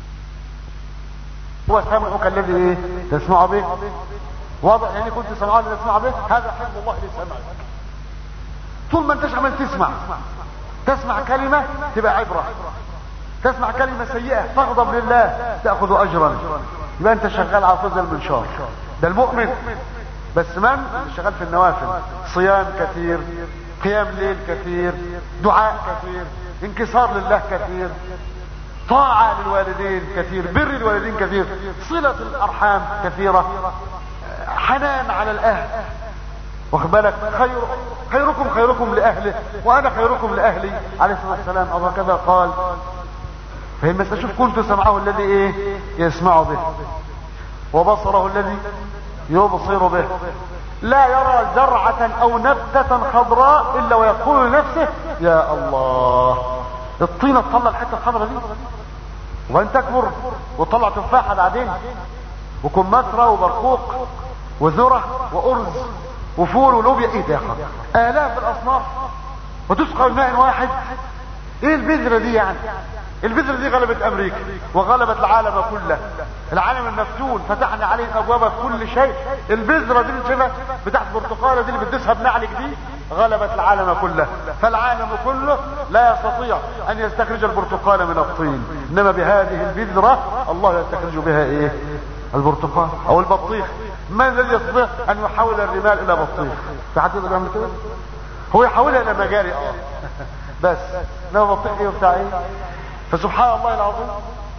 هو سمعك الذي ايه تسمع به واضح يعني كنت سمعان اللي تسمع به هذا حفظ الله لسمعك طول ما انتش عمال تسمع تسمع كلمة تبقى عبرة تسمع كلمة سيئة تغضب لله تأخذ أجرا يبقى أنت شغال على طول المنشار ده المؤمن بس من شغال في النوافل صيام كثير قيام ليل كثير دعاء كثير انكسار لله كثير طاعة للوالدين كثير بر الوالدين كثير صلة الأرحام كثيرة حنان على الأهل واخد بالك خير خيركم خيركم لاهله وانا خيركم لاهلي عليه الصلاه والسلام او هكذا قال فهي المسألة شوف كنت سمعه الذي ايه يسمع به وبصره الذي يبصر به لا يرى زرعة او نبتة خضراء الا ويقول لنفسه يا الله الطينة تطلع الحتة الخضراء دي وان تكبر وتطلع تفاحة بعدين وكمثرة وبرقوق وذرة وارز وفول ولوبيا ايه ده يا خضر الاف الاصناف وتسقى بماء واحد ايه البذرة دي يعني البذرة دي غلبت امريكا وغلبت العالم كله العالم المفتون فتحنا عليه ابواب كل شيء البذرة دي اللي بتاعت برتقالة دي اللي بتدسها بنعلك دي غلبت العالم كله فالعالم كله لا يستطيع ان يستخرج البرتقال من الطين انما بهذه البذرة الله يستخرج بها ايه البرتقال او البطيخ من الذي يستطيع ان يحول الرمال الى بطيخ في حد يقدر يعمل كده هو يحولها الى مجاري اه بس انما بطيخ ايه وبتاع ايه فسبحان الله العظيم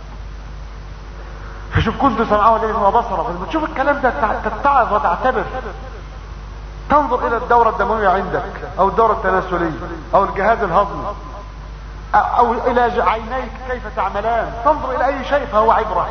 فشوف كنت سمعه الذي ما بصره لما تشوف الكلام ده تتعظ وتعتبر تنظر الى الدورة الدموية عندك او الدورة التناسلية او الجهاز الهضمي او الى عينيك كيف تعملان تنظر الى اي شيء فهو عبرة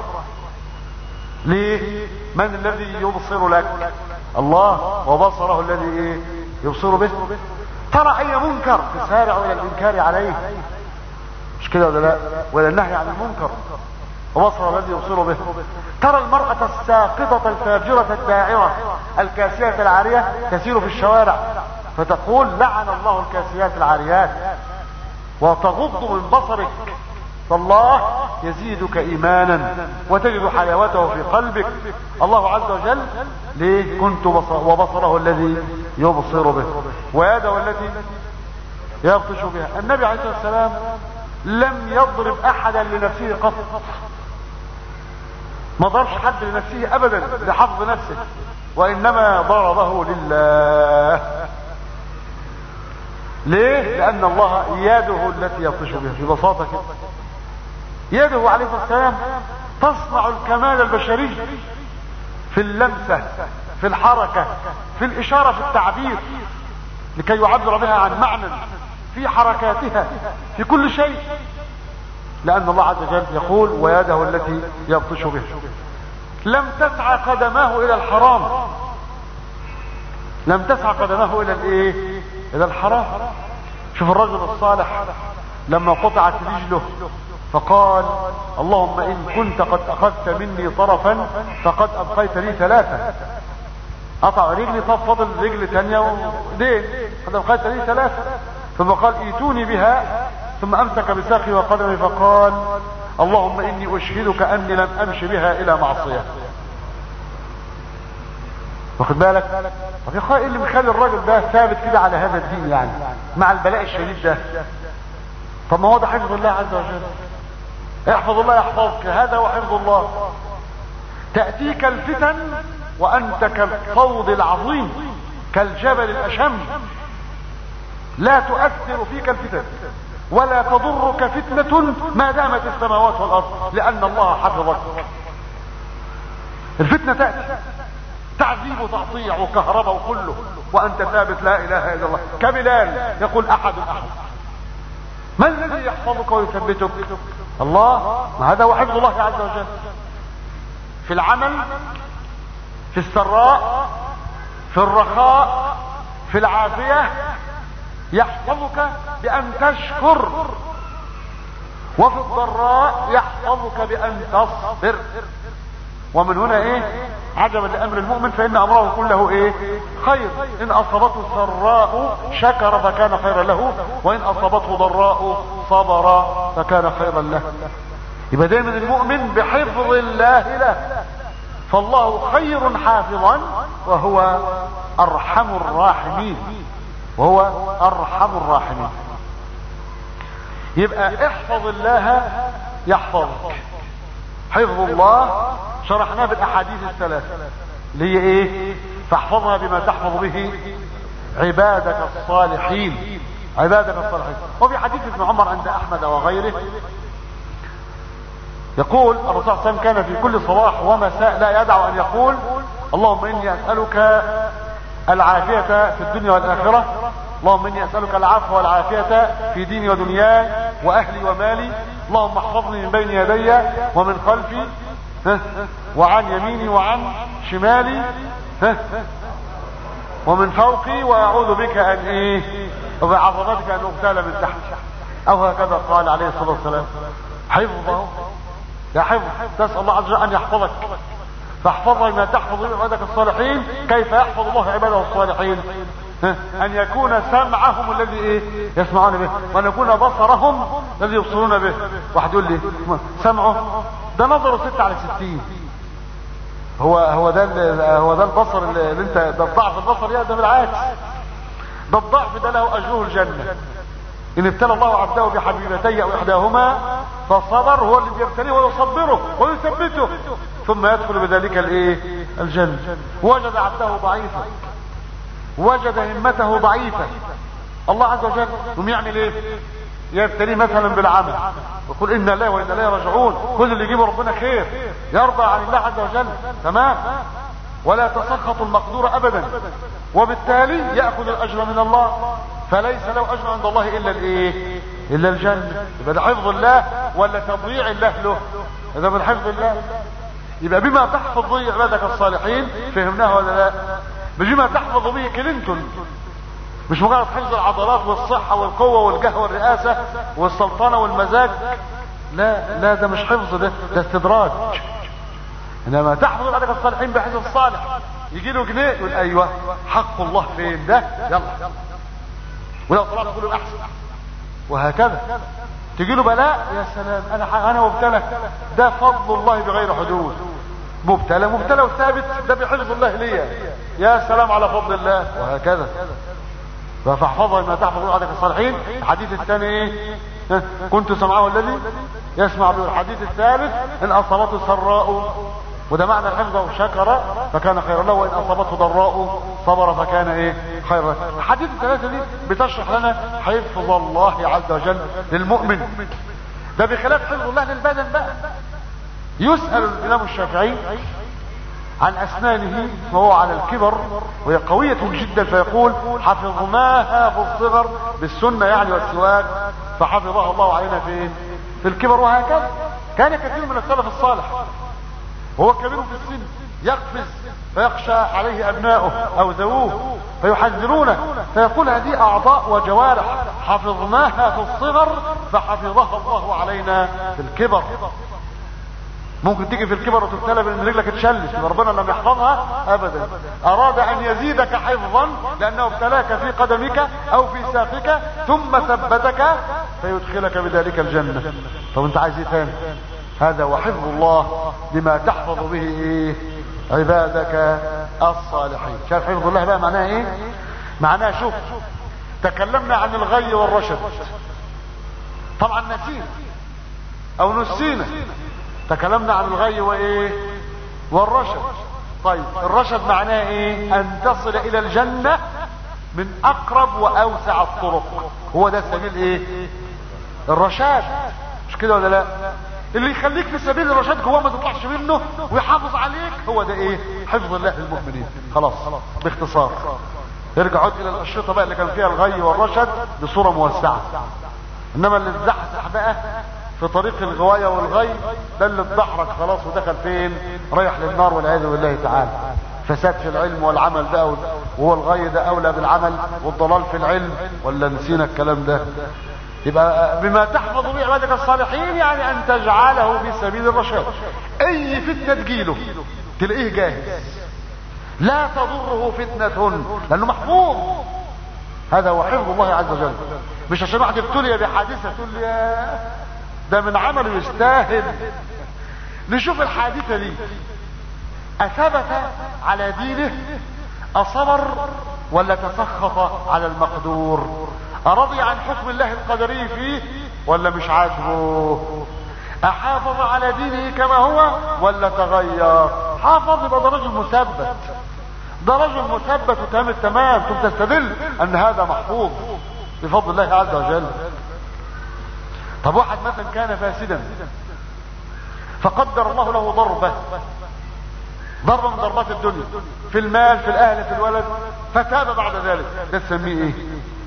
ليه من الذي يبصر لك الله وبصره الذي ايه يبصر به ترى اي منكر تسارع الى الانكار عليه مش كده ولا لا ولا النهي عن المنكر وبصر الذي يبصر به ترى المرأة الساقطة الفاجرة الداعرة الكاسية العارية تسير في الشوارع فتقول لعن الله الكاسيات العاريات وتغض من بصرك فالله يزيدك ايمانا وتجد حلاوته في قلبك الله عز وجل ليه كنت بصر وبصره الذي يبصر به ويده التي يبطش بها النبي عليه الصلاه والسلام لم يضرب احدا لنفسه قط ما ضربش حد لنفسه ابدا لحفظ نفسه وانما ضربه لله ليه لان الله يده التي يبطش بها في بساطه كده يده عليه الصلاه والسلام تصنع الكمال البشري في اللمسه في الحركه في الاشاره في التعبير لكي يعبر بها عن معنى في حركاتها في كل شيء لأن الله عز وجل يقول ويده التي يبطش بها لم تسعى قدماه إلى الحرام لم تسعى قدماه إلى الإيه إلى الحرام شوف الرجل الصالح لما قطعت رجله فقال اللهم إن كنت قد أخذت مني طرفا فقد أبقيت لي ثلاثة قطع رجلي طب فضل رجل تانية ودين قد أبقيت لي ثلاثة ثم قال ايتوني بها ثم امسك بساقي وقدمي فقال اللهم اني اشهدك اني لم امشي بها الى معصية واخد بالك طب يا اخويا ايه اللي مخلي الراجل ده ثابت كده على هذا الدين يعني مع البلاء الشديد ده طب ما هو ده حفظ الله عز وجل احفظ الله يحفظك هذا هو حفظ الله تأتيك الفتن وانت كالفوض العظيم كالجبل الاشم لا تؤثر فيك الفتن ولا تضرك فتنة ما دامت السماوات والأرض لأن الله حفظك الفتنة تأتي تعذيب وتقطيع وكهرباء وكله وأنت ثابت لا إله إلا الله كبلال يقول أحد أحد ما الذي يحفظك ويثبتك الله ما هذا هو حفظ الله عز وجل في العمل في السراء في الرخاء في العافية يحفظك بأن تشكر وفي الضراء يحفظك بأن تصبر ومن هنا ايه عجبا لامر المؤمن فان امره كله ايه خير ان اصابته سراء شكر فكان خيرا له وان اصابته ضراء صبر فكان خيرا له يبقى دايما المؤمن بحفظ الله له فالله خير حافظا وهو ارحم الراحمين وهو ارحم الراحمين يبقى احفظ الله يحفظك حفظ الله شرحناه بالاحاديث الثلاثه اللي هي ايه فاحفظها بما تحفظ به عبادك الصالحين عبادك الصالحين وفي حديث ابن عمر عند احمد وغيره يقول الرسول صلى الله عليه وسلم كان في كل صباح ومساء لا يدع ان يقول اللهم اني اسالك العافية في الدنيا والآخرة اللهم إني أسألك العفو والعافية في ديني ودنياي وأهلي ومالي اللهم احفظني من بين يدي ومن خلفي وعن يميني وعن شمالي ومن فوقي وأعوذ بك أن إيه وبعظمتك أن أغتال من تحت أو هكذا قال عليه الصلاة والسلام حفظه يا حفظ تسأل الله عز وجل أن يحفظك فاحفظها بما تحفظ عبادك الصالحين كيف يحفظ الله عباده الصالحين ان يكون سمعهم الذي ايه يسمعون به وان يكون بصرهم الذي يبصرون به واحد يقول لي سمعه ده نظره ستة على ستين هو هو ده هو ده البصر اللي انت ده الضعف البصر يا ده بالعكس ده الضعف ده له اجره الجنه ان ابتلى الله عبده بحبيبتي او احداهما فصبر هو اللي بيبتليه ويصبره ويثبته ثم يدخل بذلك الايه الجنه وجد عبده ضعيفا وجد همته ضعيفة الله عز وجل يقوم يعمل ايه يبتلي مثلا بالعمل ويقول انا لا وانا لا راجعون كل اللي يجيبه ربنا خير يرضى عن الله عز وجل تمام ولا تسخط المقدور ابدا وبالتالي ياخذ الاجر من الله فليس له اجر عند الله الا الايه الا الجنه يبقى ده حفظ الله ولا تضييع الله له هذا من حفظ الله يبقى بما تحفظ ضيع عبادك الصالحين فهمناه ولا لا بما تحفظ به كلينتون مش مجرد حفظ العضلات والصحة والقوة والجاه والرئاسة والسلطنة والمزاج لا لا ده مش حفظ ده ده استدراج انما تحفظ عبادك الصالحين بحفظ الصالح يجي له جنيه يقول ايوه حق الله فين ده يلا ولو طلعت تقول احسن وهكذا تجي له بلاء يا سلام انا انا مبتلى ده فضل الله بغير حدود مبتلى مبتلى وثابت ده بحفظ الله ليا يا سلام على فضل الله وهكذا فاحفظها ما تحفظ عندك الصالحين الحديث الثاني ايه كنت سمعه الذي يسمع به الحديث الثالث ان اصابته سراء وده معنى الحفظ وشكر فكان خيرا له وان اصابته ضراء صبر فكان ايه خيرا الحديث الثلاثه دي بتشرح لنا حفظ الله عز وجل للمؤمن ده بخلاف حفظ الله للبدن بقى يسأل الإمام الشافعي عن أسنانه وهو على الكبر وهي قوية جدا فيقول حفظناها في الصغر بالسنة يعني والسواك فحفظها الله علينا في في الكبر وهكذا كان كثير من السلف الصالح هو كبير في السن يقفز فيخشى عليه أبناؤه أو ذووه فيحذرونه فيقول هذه أعضاء وجوارح حفظناها في الصغر فحفظها الله علينا في الكبر ممكن تيجي في الكبر وتبتلى بان رجلك اتشلت ربنا لم يحفظها ابدا اراد ان يزيدك حفظا لانه ابتلاك في قدمك او في ساقك ثم ثبتك فيدخلك بذلك الجنة طب انت عايز ايه تاني هذا وحفظ الله بما تحفظ به ايه عبادك الصالحين شايف حفظ الله بقى معناه ايه معناه شوف تكلمنا عن الغي والرشد طبعا نسينا او نسينا تكلمنا عن الغي وايه والرشد طيب الرشد معناه ايه ان تصل الى الجنة من اقرب واوسع الطرق هو ده سبيل ايه الرشاد مش كده ولا لا اللي يخليك في سبيل الرشاد جواه ما تطلعش منه ويحافظ عليك هو ده ايه حفظ الله للمؤمنين خلاص باختصار ارجع عد الى الاشرطه بقى اللي كان فيها الغي والرشد بصوره موسعه انما اللي اتزحزح بقى في طريق الغواية والغي ده اللي اتدحرج خلاص ودخل فين رايح للنار والعياذ بالله تعالى فساد في العلم والعمل ده وهو الغي ده اولى بالعمل والضلال في العلم ولا نسينا الكلام ده يبقى بما تحفظ به عبادك الصالحين يعني ان تجعله في سبيل الرشاد اي فتنه تجيله تلاقيه جاهز لا تضره فتنه لانه محفوظ هذا هو حفظ الله عز وجل مش عشان واحد ابتلي بحادثه تقول لي ده من عمله يستاهل نشوف الحادثة دي أثبت على دينه أصبر ولا تسخط على المقدور أرضي عن حكم الله القدري فيه ولا مش عاجبه أحافظ على دينه كما هو ولا تغير حافظ يبقى ده رجل مثبت ده رجل مثبت وتمام التمام ثم تستدل أن هذا محفوظ بفضل الله عز وجل طب واحد مثلا كان فاسدا فقدر الله له ضربة ضربة من ضربات الدنيا في المال في الاهل في الولد فتاب بعد ذلك ده تسميه ايه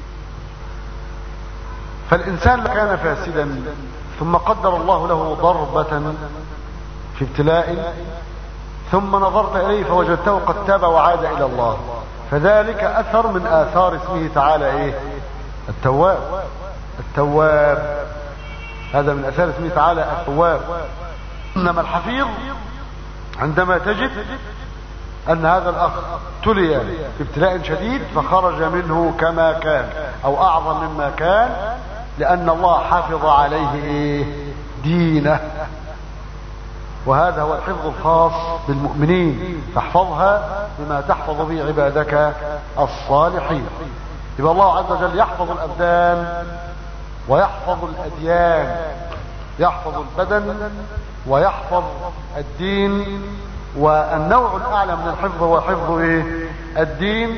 فالانسان كان فاسدا ثم قدر الله له ضربة في ابتلاء ثم نظرت اليه فوجدته قد تاب وعاد الى الله فذلك اثر من اثار اسمه تعالى ايه التواب التواب هذا من اثار اسمه تعالى التواب انما الحفيظ عندما تجد ان هذا الاخ ابتلي ابتلاء شديد فخرج منه كما كان او اعظم مما كان لان الله حفظ عليه ايه دينه وهذا هو الحفظ الخاص بالمؤمنين فاحفظها بما تحفظ به عبادك الصالحين يبقى الله عز وجل يحفظ الابدان ويحفظ الاديان يحفظ البدن ويحفظ الدين والنوع الاعلى من الحفظ هو حفظ ايه الدين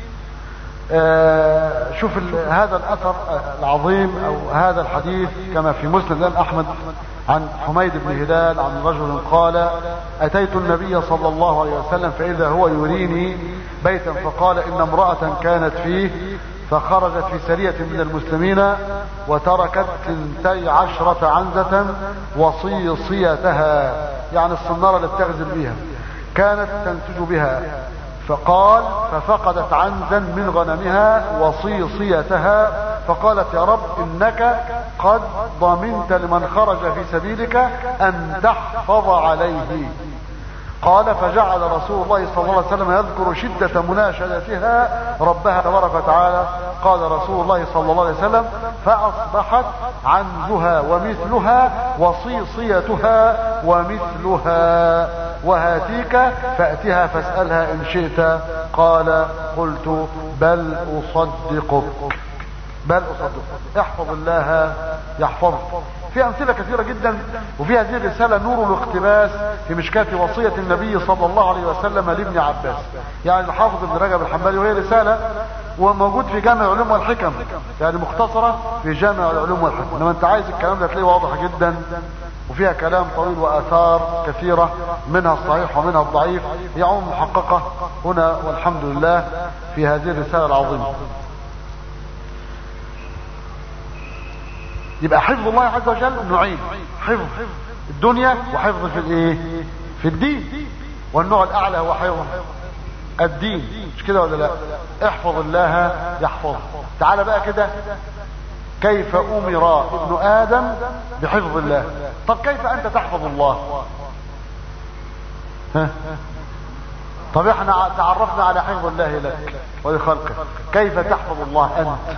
آه شوف هذا الاثر العظيم او هذا الحديث كما في مسند الامام احمد عن حميد بن هلال عن رجل قال اتيت النبي صلى الله عليه وسلم فاذا هو يريني بيتا فقال ان امرأة كانت فيه فخرجت في سرية من المسلمين وتركت ثنتي عشرة عنزة وصيصيتها يعني الصنارة اللي بتغزل بها كانت تنتج بها فقال ففقدت عنزا من غنمها وصيصيتها فقالت يا رب انك قد ضمنت لمن خرج في سبيلك ان تحفظ عليه قال فجعل رسول الله صلى الله عليه وسلم يذكر شدة مناشدتها ربها تبارك وتعالى قال رسول الله صلى الله عليه وسلم فأصبحت عنزها ومثلها وصيصيتها ومثلها وهاتيك فأتها فاسألها إن شئت قال قلت بل أصدقك بل أصدقك احفظ الله يحفظك في امثلة كثيرة جدا وفي هذه الرسالة نور الاقتباس في مشكاة وصية النبي صلى الله عليه وسلم لابن عباس يعني الحافظ ابن رجب الحنبلي وهي رسالة وموجود في جامع العلوم والحكم يعني مختصرة في جامع العلوم والحكم لما انت عايز الكلام ده تلاقيه واضح جدا وفيها كلام طويل واثار كثيرة منها الصحيح ومنها الضعيف هي عموم محققة هنا والحمد لله في هذه الرسالة العظيمة يبقى حفظ الله عز وجل نوعين حفظ الدنيا وحفظ في الايه في الدين والنوع الاعلى هو حفظ الدين مش كده ولا لا احفظ الله يحفظ تعال بقى كده كيف امر ابن ادم بحفظ الله طب كيف انت تحفظ الله ها طب احنا تعرفنا على حفظ الله لك ولخلقه كيف تحفظ الله انت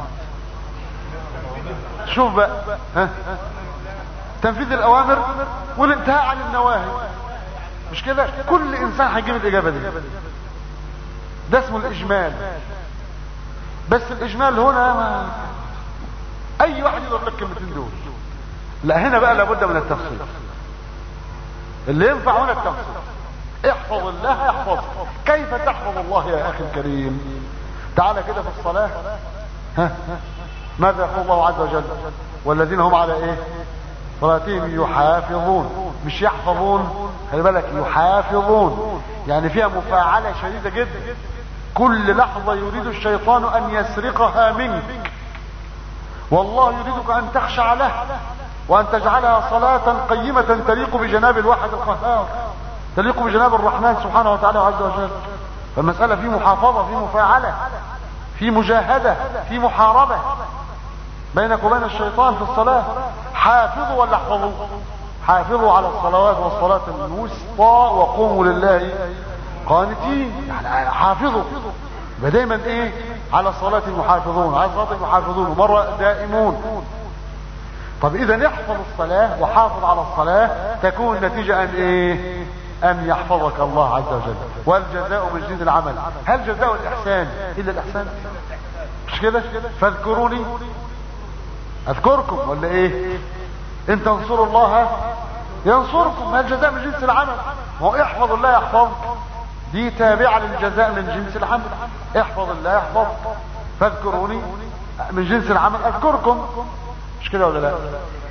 شوف بقى ها تنفيذ الاوامر والانتهاء عن النواهي مش كده كل انسان هيجيب الاجابه دي ده اسمه الاجمال بس الاجمال هنا ما اي واحد يقول لك الكلمتين دول لا هنا بقى لابد من التفصيل اللي ينفع هنا التفصيل احفظ الله يحفظك كيف تحفظ الله يا اخي الكريم تعالى كده في الصلاه ها ماذا يقول الله عز وجل والذين هم على ايه صلاتهم يحافظون مش يحفظون خلي بالك يحافظون يعني فيها مفاعلة شديدة جدا كل لحظة يريد الشيطان ان يسرقها منك والله يريدك ان تخشع له وان تجعلها صلاة قيمة تليق بجناب الواحد القهار تليق بجناب الرحمن سبحانه وتعالى عز وجل فالمسألة في محافظة في مفاعلة في مجاهدة في محاربة بينك وبين الشيطان في الصلاة حافظوا ولا احفظوا حافظوا على الصلوات والصلاة الوسطى وقوموا لله قانتين يعني حافظوا دايما ايه على الصلاة المحافظون على الصلاة المحافظون ومرة دائمون طب اذا احفظ الصلاة وحافظ على الصلاة تكون نتيجة ان ايه ان يحفظك الله عز وجل والجزاء من جنس العمل هل جزاء الاحسان الا الاحسان مش كده فاذكروني اذكركم ولا ايه ان تنصروا الله ينصركم ما الجزاء من جنس العمل هو احفظ الله يحفظك دي تابعة للجزاء من جنس العمل احفظ الله يحفظك فاذكروني من جنس العمل اذكركم مش كده ولا لا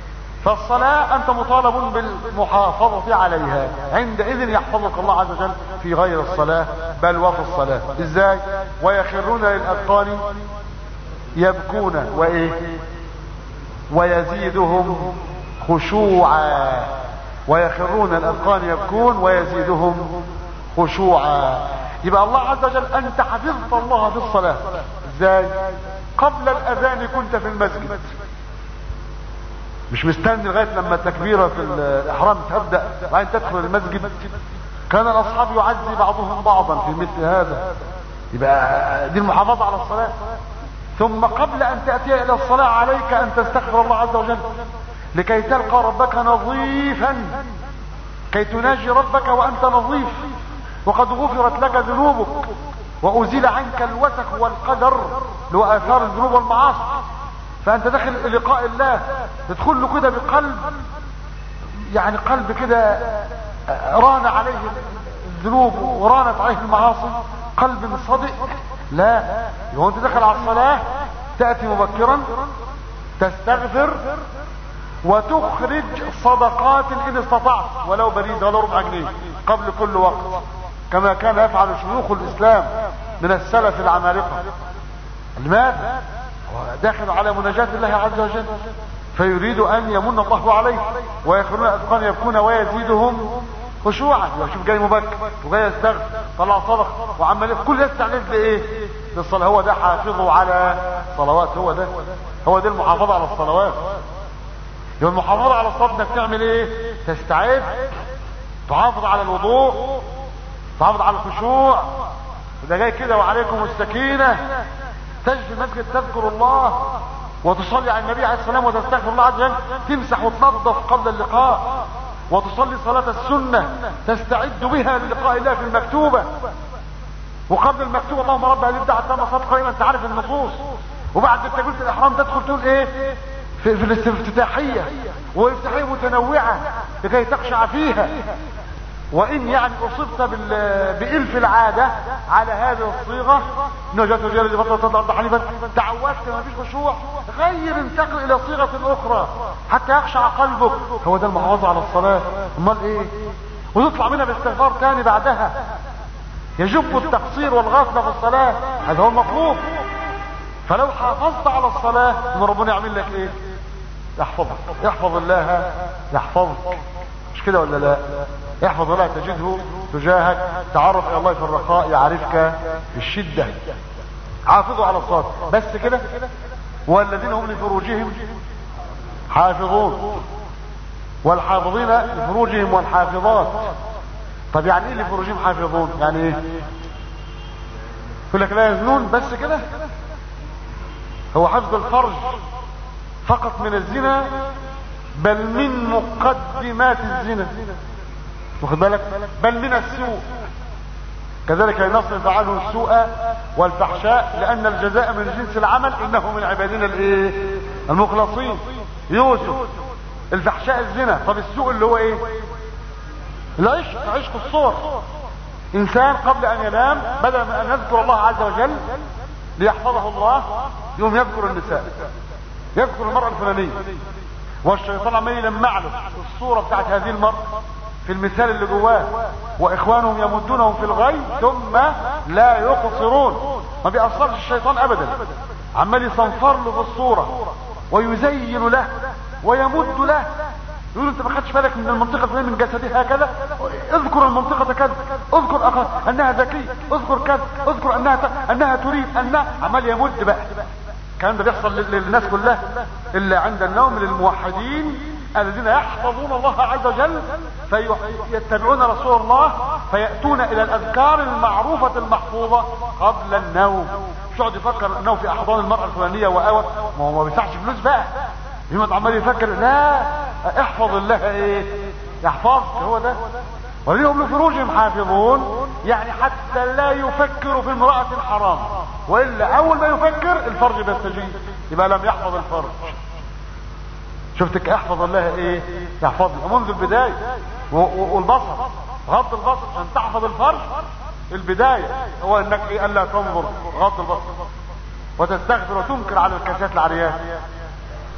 فالصلاة انت مطالب بالمحافظة عليها عندئذ يحفظك الله عز وجل في غير الصلاة بل وفي الصلاة ازاي ويخرون للاذقان يبكون وايه ويزيدهم خشوعا ويخرون الاذقان يبكون ويزيدهم خشوعا يبقى الله عز وجل انت حفظت الله في الصلاة ازاي قبل الاذان كنت في المسجد مش مستني لغاية لما التكبيرة في الاحرام تبدأ وبعدين تدخل المسجد كان الاصحاب يعزي بعضهم بعضا في مثل هذا يبقى دي المحافظة على الصلاة ثم قبل ان تأتي الى الصلاة عليك ان تستغفر الله عز وجل لكي تلقى ربك نظيفا كي تناجي ربك وانت نظيف وقد غفرت لك ذنوبك وازيل عنك الوسخ والقدر لو اثار الذنوب والمعاصي فانت داخل لقاء الله تدخل له كده بقلب يعني قلب كده ران عليه الذنوب ورانت عليه المعاصي قلب صدق لا يبقى انت داخل على الصلاة تأتي مبكرا تستغفر وتخرج صدقات ان استطعت ولو بريدة ولو ربع جنيه قبل كل وقت كما كان يفعل شيوخ الاسلام من السلف العمالقة لماذا داخل على مناجاة الله عز وجل فيريد ان يمن الله عليه ويخرون اذقان يبكون ويزيدهم خشوعا شوف جاي مبكر وجاي يستغفر طلع صدق وعمال كل يستعد لايه للصلاه هو ده حافظه على صلوات هو ده هو ده المحافظه على الصلوات يبقى المحافظه على الصلاه انك تعمل ايه تستعد تحافظ على الوضوء تحافظ على الخشوع ده جاي كده وعليكم السكينه تجد في المسجد تذكر الله وتصلي على النبي عليه السلام وتستغفر الله عز وجل تمسح وتنظف قبل اللقاء وتصلي صلاة السنة تستعد بها للقاء الله في المكتوبة وقبل المكتوبة اللهم رب هذه الدعوة التامة صدق قائمة انت عارف النصوص وبعد تكبيرة الاحرام تدخل تقول ايه في, في الافتتاحية وافتتاحية متنوعة لكي تخشع فيها وان يعني اصبت بإلف العادة على هذه الصيغة نجاة الرجال دي فترة تطلع حنيفا تعودت ما فيش خشوع غير انتقل الى صيغة اخرى حتى يخشع قلبك هو ده المحافظة على الصلاة امال ايه وتطلع منها باستغفار تاني بعدها يجب التقصير والغفلة في الصلاة هذا هو المطلوب فلو حافظت على الصلاة ان ربنا يعمل لك ايه يحفظك يحفظ الله يحفظك مش كده ولا لا احفظ الله تجده تجاهك تعرف الى الله في الرخاء يعرفك في الشدة حافظوا على الصلاة بس كده والذين هم لفروجهم حافظون والحافظين لفروجهم والحافظات طب يعني ايه لفروجهم حافظون يعني ايه يقول لك لا يزنون بس كده هو حفظ الفرج فقط من الزنا بل من مقدمات الزنا واخد بالك بل من السوء كذلك لنصرف عنه السوء والفحشاء لان الجزاء من جنس العمل انه من عبادنا الايه المخلصين يوسف الفحشاء الزنا طب السوء اللي هو ايه العشق عشق الصور انسان قبل ان ينام بدل من ان يذكر الله عز وجل ليحفظه الله يوم يذكر النساء يذكر المرأة الفلانية والشيطان عمال يلمع له الصورة بتاعت هذه المرأة في المثال اللي جواه واخوانهم يمدونهم في الغي ثم لا يقصرون ما بيأثرش الشيطان ابدا عمال يصنفر له في الصورة ويزين له ويمد له يقول انت ما خدش بالك من المنطقة الفلانية من جسدها هكذا اذكر المنطقة كذا اذكر أخ... انها ذكية اذكر كذا اذكر انها ت... انها تريد انها عمال يمد بقى الكلام ده بيحصل للناس كلها الا عند النوم للموحدين الذين يحفظون الله عز وجل فيتبعون رسول الله فيأتون الى الاذكار المعروفة المحفوظة قبل النوم مش يقعد يفكر انه في احضان المرأة الفلانية واوت ما هو ما بيدفعش فلوس بقى يقعد عمال يفكر لا احفظ الله ايه يحفظك هو ده وليهم لفروجهم حافظون يعني حتى لا يفكر في امرأة حرام وإلا أول ما يفكر الفرج بيستجيب يبقى لم يحفظ الفرج شفتك احفظ الله ايه يحفظ منذ البداية والبصر غض البصر عشان تحفظ الفرج البداية هو انك ايه الا تنظر غض البصر وتستغفر وتنكر على الكاسات العريات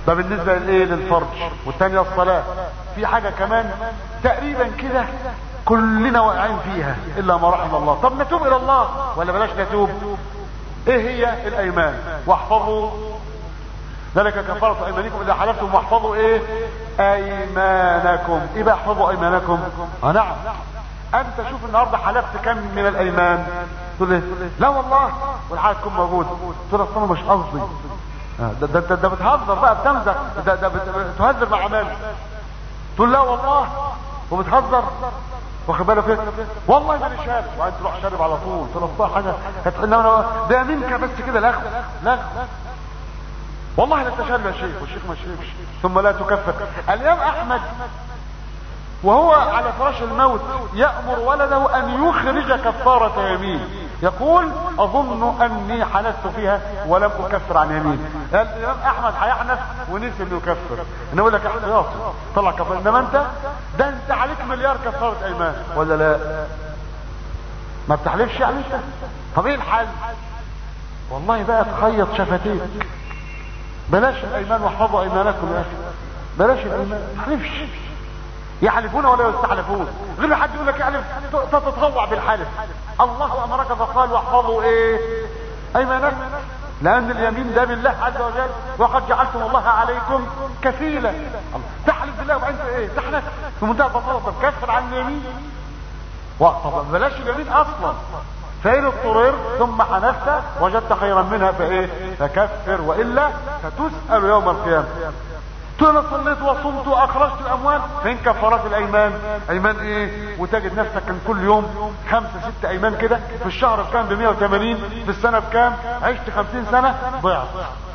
ده بالنسبة للايه للفرج والثانية الصلاة في حاجة كمان تقريبا كده كلنا واقعين فيها الا ما رحم الله طب نتوب الى الله ولا بلاش نتوب ايه هي الايمان واحفظوا ذلك كفارة ايمانكم اذا حلفتم واحفظوا ايه ايمانكم ايه بقى احفظوا ايمانكم اه نعم انت شوف النهارده حلفت كم من الايمان تقول ايه لا والله والحاجه تكون موجوده تقول اصل انا مش قصدي ده ده ده, ده بتهزر بقى بتمزح ده ده بتهزر مع مالك تقول لا والله وبتهزر واخد بالك ايه والله ماني شارب وانت تروح شارب على طول تلفظها حاجه انما ده منك بس كده لا لا والله لا تشرب يا شيخ والشيخ ما شربش ثم لا تكفر الامام احمد وهو على فراش الموت يأمر ولده ان يخرج كفارة يمين يقول اظن اني حنثت فيها ولم اكفر عن يمين الامام احمد هيحنث ونسي انه يكفر انا اقول لك احتياطي طلع كفارة انما انت ده انت عليك مليار كفارة ايمان ولا لا ما بتحلفش يعني انت طب ايه الحل والله بقى تخيط شفتيك بلاش الايمان واحفظوا ايمانكم يا اخي بلاش الايمان ما تحلفش يحلفون ولا يستحلفون غير حد يقول لك يحلف تتطوع بالحلف الله امرك فقال واحفظوا ايه ايمانكم لان اليمين ده بالله عز وجل وقد جعلتم الله عليكم كفيلا تحلف بالله وانت ايه تحلف في منتهى البساطه تكفر عن اليمين طب بلاش اليمين اصلا فإن اضطرر ثم حنفت وجدت خيرا منها فايه فكفر وإلا فتسأل يوم القيامة تقول انا صليت وصمت واخرجت الاموال فين كفارات الايمان ايمان ايه وتجد نفسك كان كل يوم خمسة ست ايمان كده في الشهر بكام ب 180 في السنة بكام عشت 50 سنة ضعت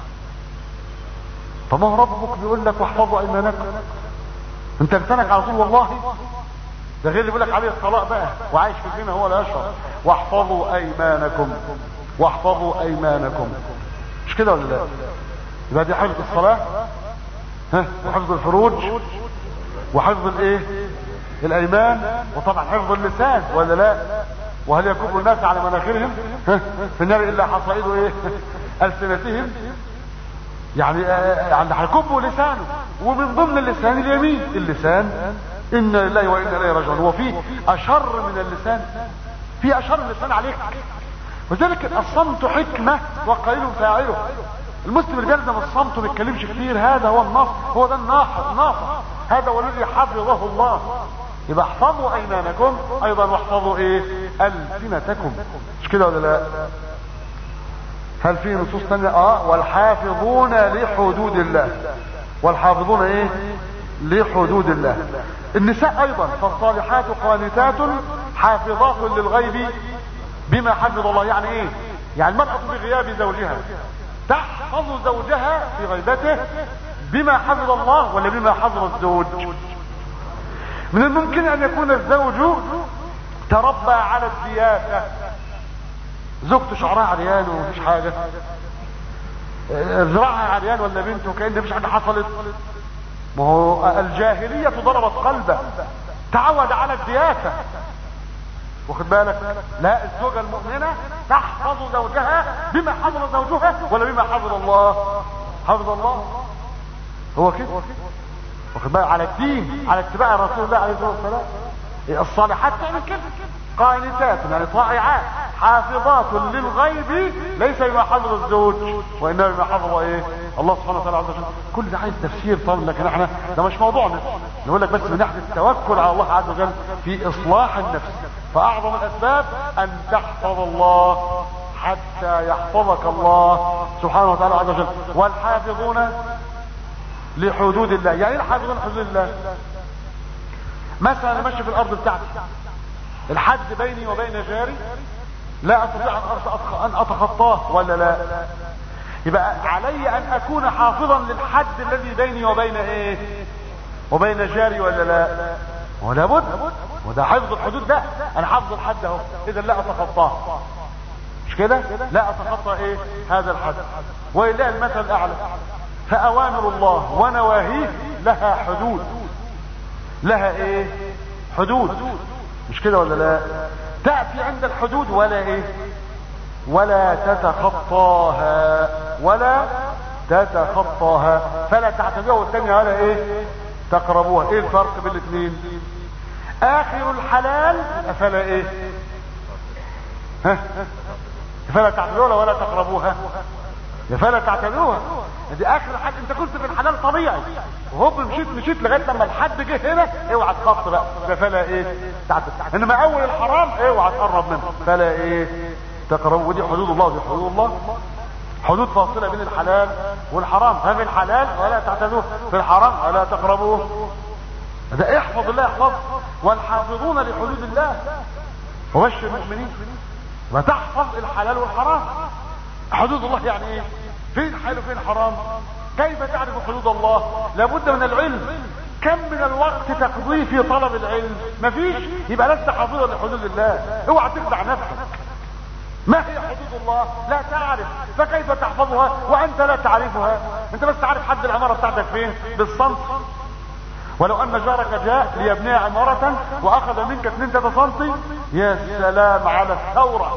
فما هو ربك بيقول لك واحفظوا ايمانكم انت لسانك على طول والله ده غير اللي بيقول لك عليه الصلاة بقى وعايش في الدنيا هو لا يشعر واحفظوا ايمانكم واحفظوا ايمانكم مش كده ولا لا يبقى دي حفظ الصلاة ها وحفظ الفروج وحفظ الايه الايمان وطبعا حفظ اللسان ولا لا وهل يكب الناس على مناخرهم ها في النار الا حصائد ايه السنتهم يعني يعني هيكبوا لسانه ومن ضمن اللسان اليمين اللسان انا لله وانا اليه راجعون هو في اشر من اللسان في اشر من اللسان عليك وذلك الصمت حكمة وقليل فاعله المسلم اللي بيلزم الصمت وما يتكلمش كتير هذا هو النصر هو ده الناصر الناصر هذا هو الذي حفظه الله يبقى احفظوا ايمانكم ايضا واحفظوا ايه السنتكم مش كده ولا لا هل في نصوص تانية اه والحافظون لحدود الله والحافظون ايه لحدود الله النساء ايضا فالصالحات قانتات حافظات للغيب بما حفظ الله يعني ايه يعني المرأة بغياب زوجها تحفظ زوجها في غيبته بما حفظ الله ولا بما حفظ الزوج من الممكن ان يكون الزوج تربى على الدياسة زوجته شعرها عريان ومفيش حاجة ذراعها عريان ولا بنته كأن مفيش حاجة حصلت ما هو الجاهلية ضربت قلبه تعود على الدياسة واخد بالك لا الزوجة المؤمنة تحفظ زوجها بما حفظ زوجها ولا بما حفظ الله حفظ الله هو كده واخد بالك على الدين على اتباع رسول الله عليه الصلاة والسلام الصالحات تعمل كده قانتات يعني طائعات حافظات للغيب ليس بما حفظ الزوج وانما بما حفظ ايه الله سبحانه وتعالى عز وجل كل ده عايز تفسير طبعا لكن احنا ده مش موضوعنا نقول لك بس من ناحيه التوكل على الله عز وجل في اصلاح النفس فاعظم الاسباب ان تحفظ الله حتى يحفظك الله سبحانه وتعالى عز وجل والحافظون لحدود الله يعني ايه الحافظون لحدود الله مثلا انا ماشي في الارض بتاعتي الحد بيني وبين جاري لا استطيع ان اتخطاه ولا لا يبقى علي ان اكون حافظا للحد الذي بيني وبين ايه وبين جاري ولا لا ولا بد وده حفظ الحدود ده انا حافظ الحد اهو اذا لا اتخطاه مش كده لا اتخطى ايه هذا الحد ولله المثل الاعلى فاوامر الله ونواهيه لها حدود لها ايه حدود مش كده ولا لا تأتي عند الحدود ولا ايه ولا تتخطاها ولا تتخطاها افلا تعتدوها والثانيه ولا ايه تقربوها ايه الفرق بين الاثنين اخر الحلال افلا ايه ها فلا تعتدوها ولا تقربوها فلا تعتدوها دي اخر حاجه انت كنت في الحلال طبيعي وهوب مشيت مشيت لغايه لما الحد جه هنا اوعى تخط بقى ده فلا ايه تعتد انما اول الحرام اوعى تقرب منه فلا ايه تقربوا ودي حدود الله ودي حدود الله حدود فاصله بين الحلال والحرام ففي الحلال ولا تعتدوه في الحرام ولا تقربوه ده احفظ الله يحفظ والحافظون لحدود الله وبشر المؤمنين وتحفظ الحلال والحرام حدود الله يعني ايه فين حلال وفين حرام كيف تعرف حدود الله لابد من العلم كم من الوقت تقضيه في طلب العلم مفيش يبقى لست حافظا لحدود الله اوعى تخدع نفسك ما هي حدود الله لا تعرف فكيف تحفظها وانت لا تعرفها انت بس تعرف حد العمارة بتاعتك فين بالصمت ولو ان جارك جاء ليبني عمارة واخذ منك 2 3 سم يا سلام على الثورة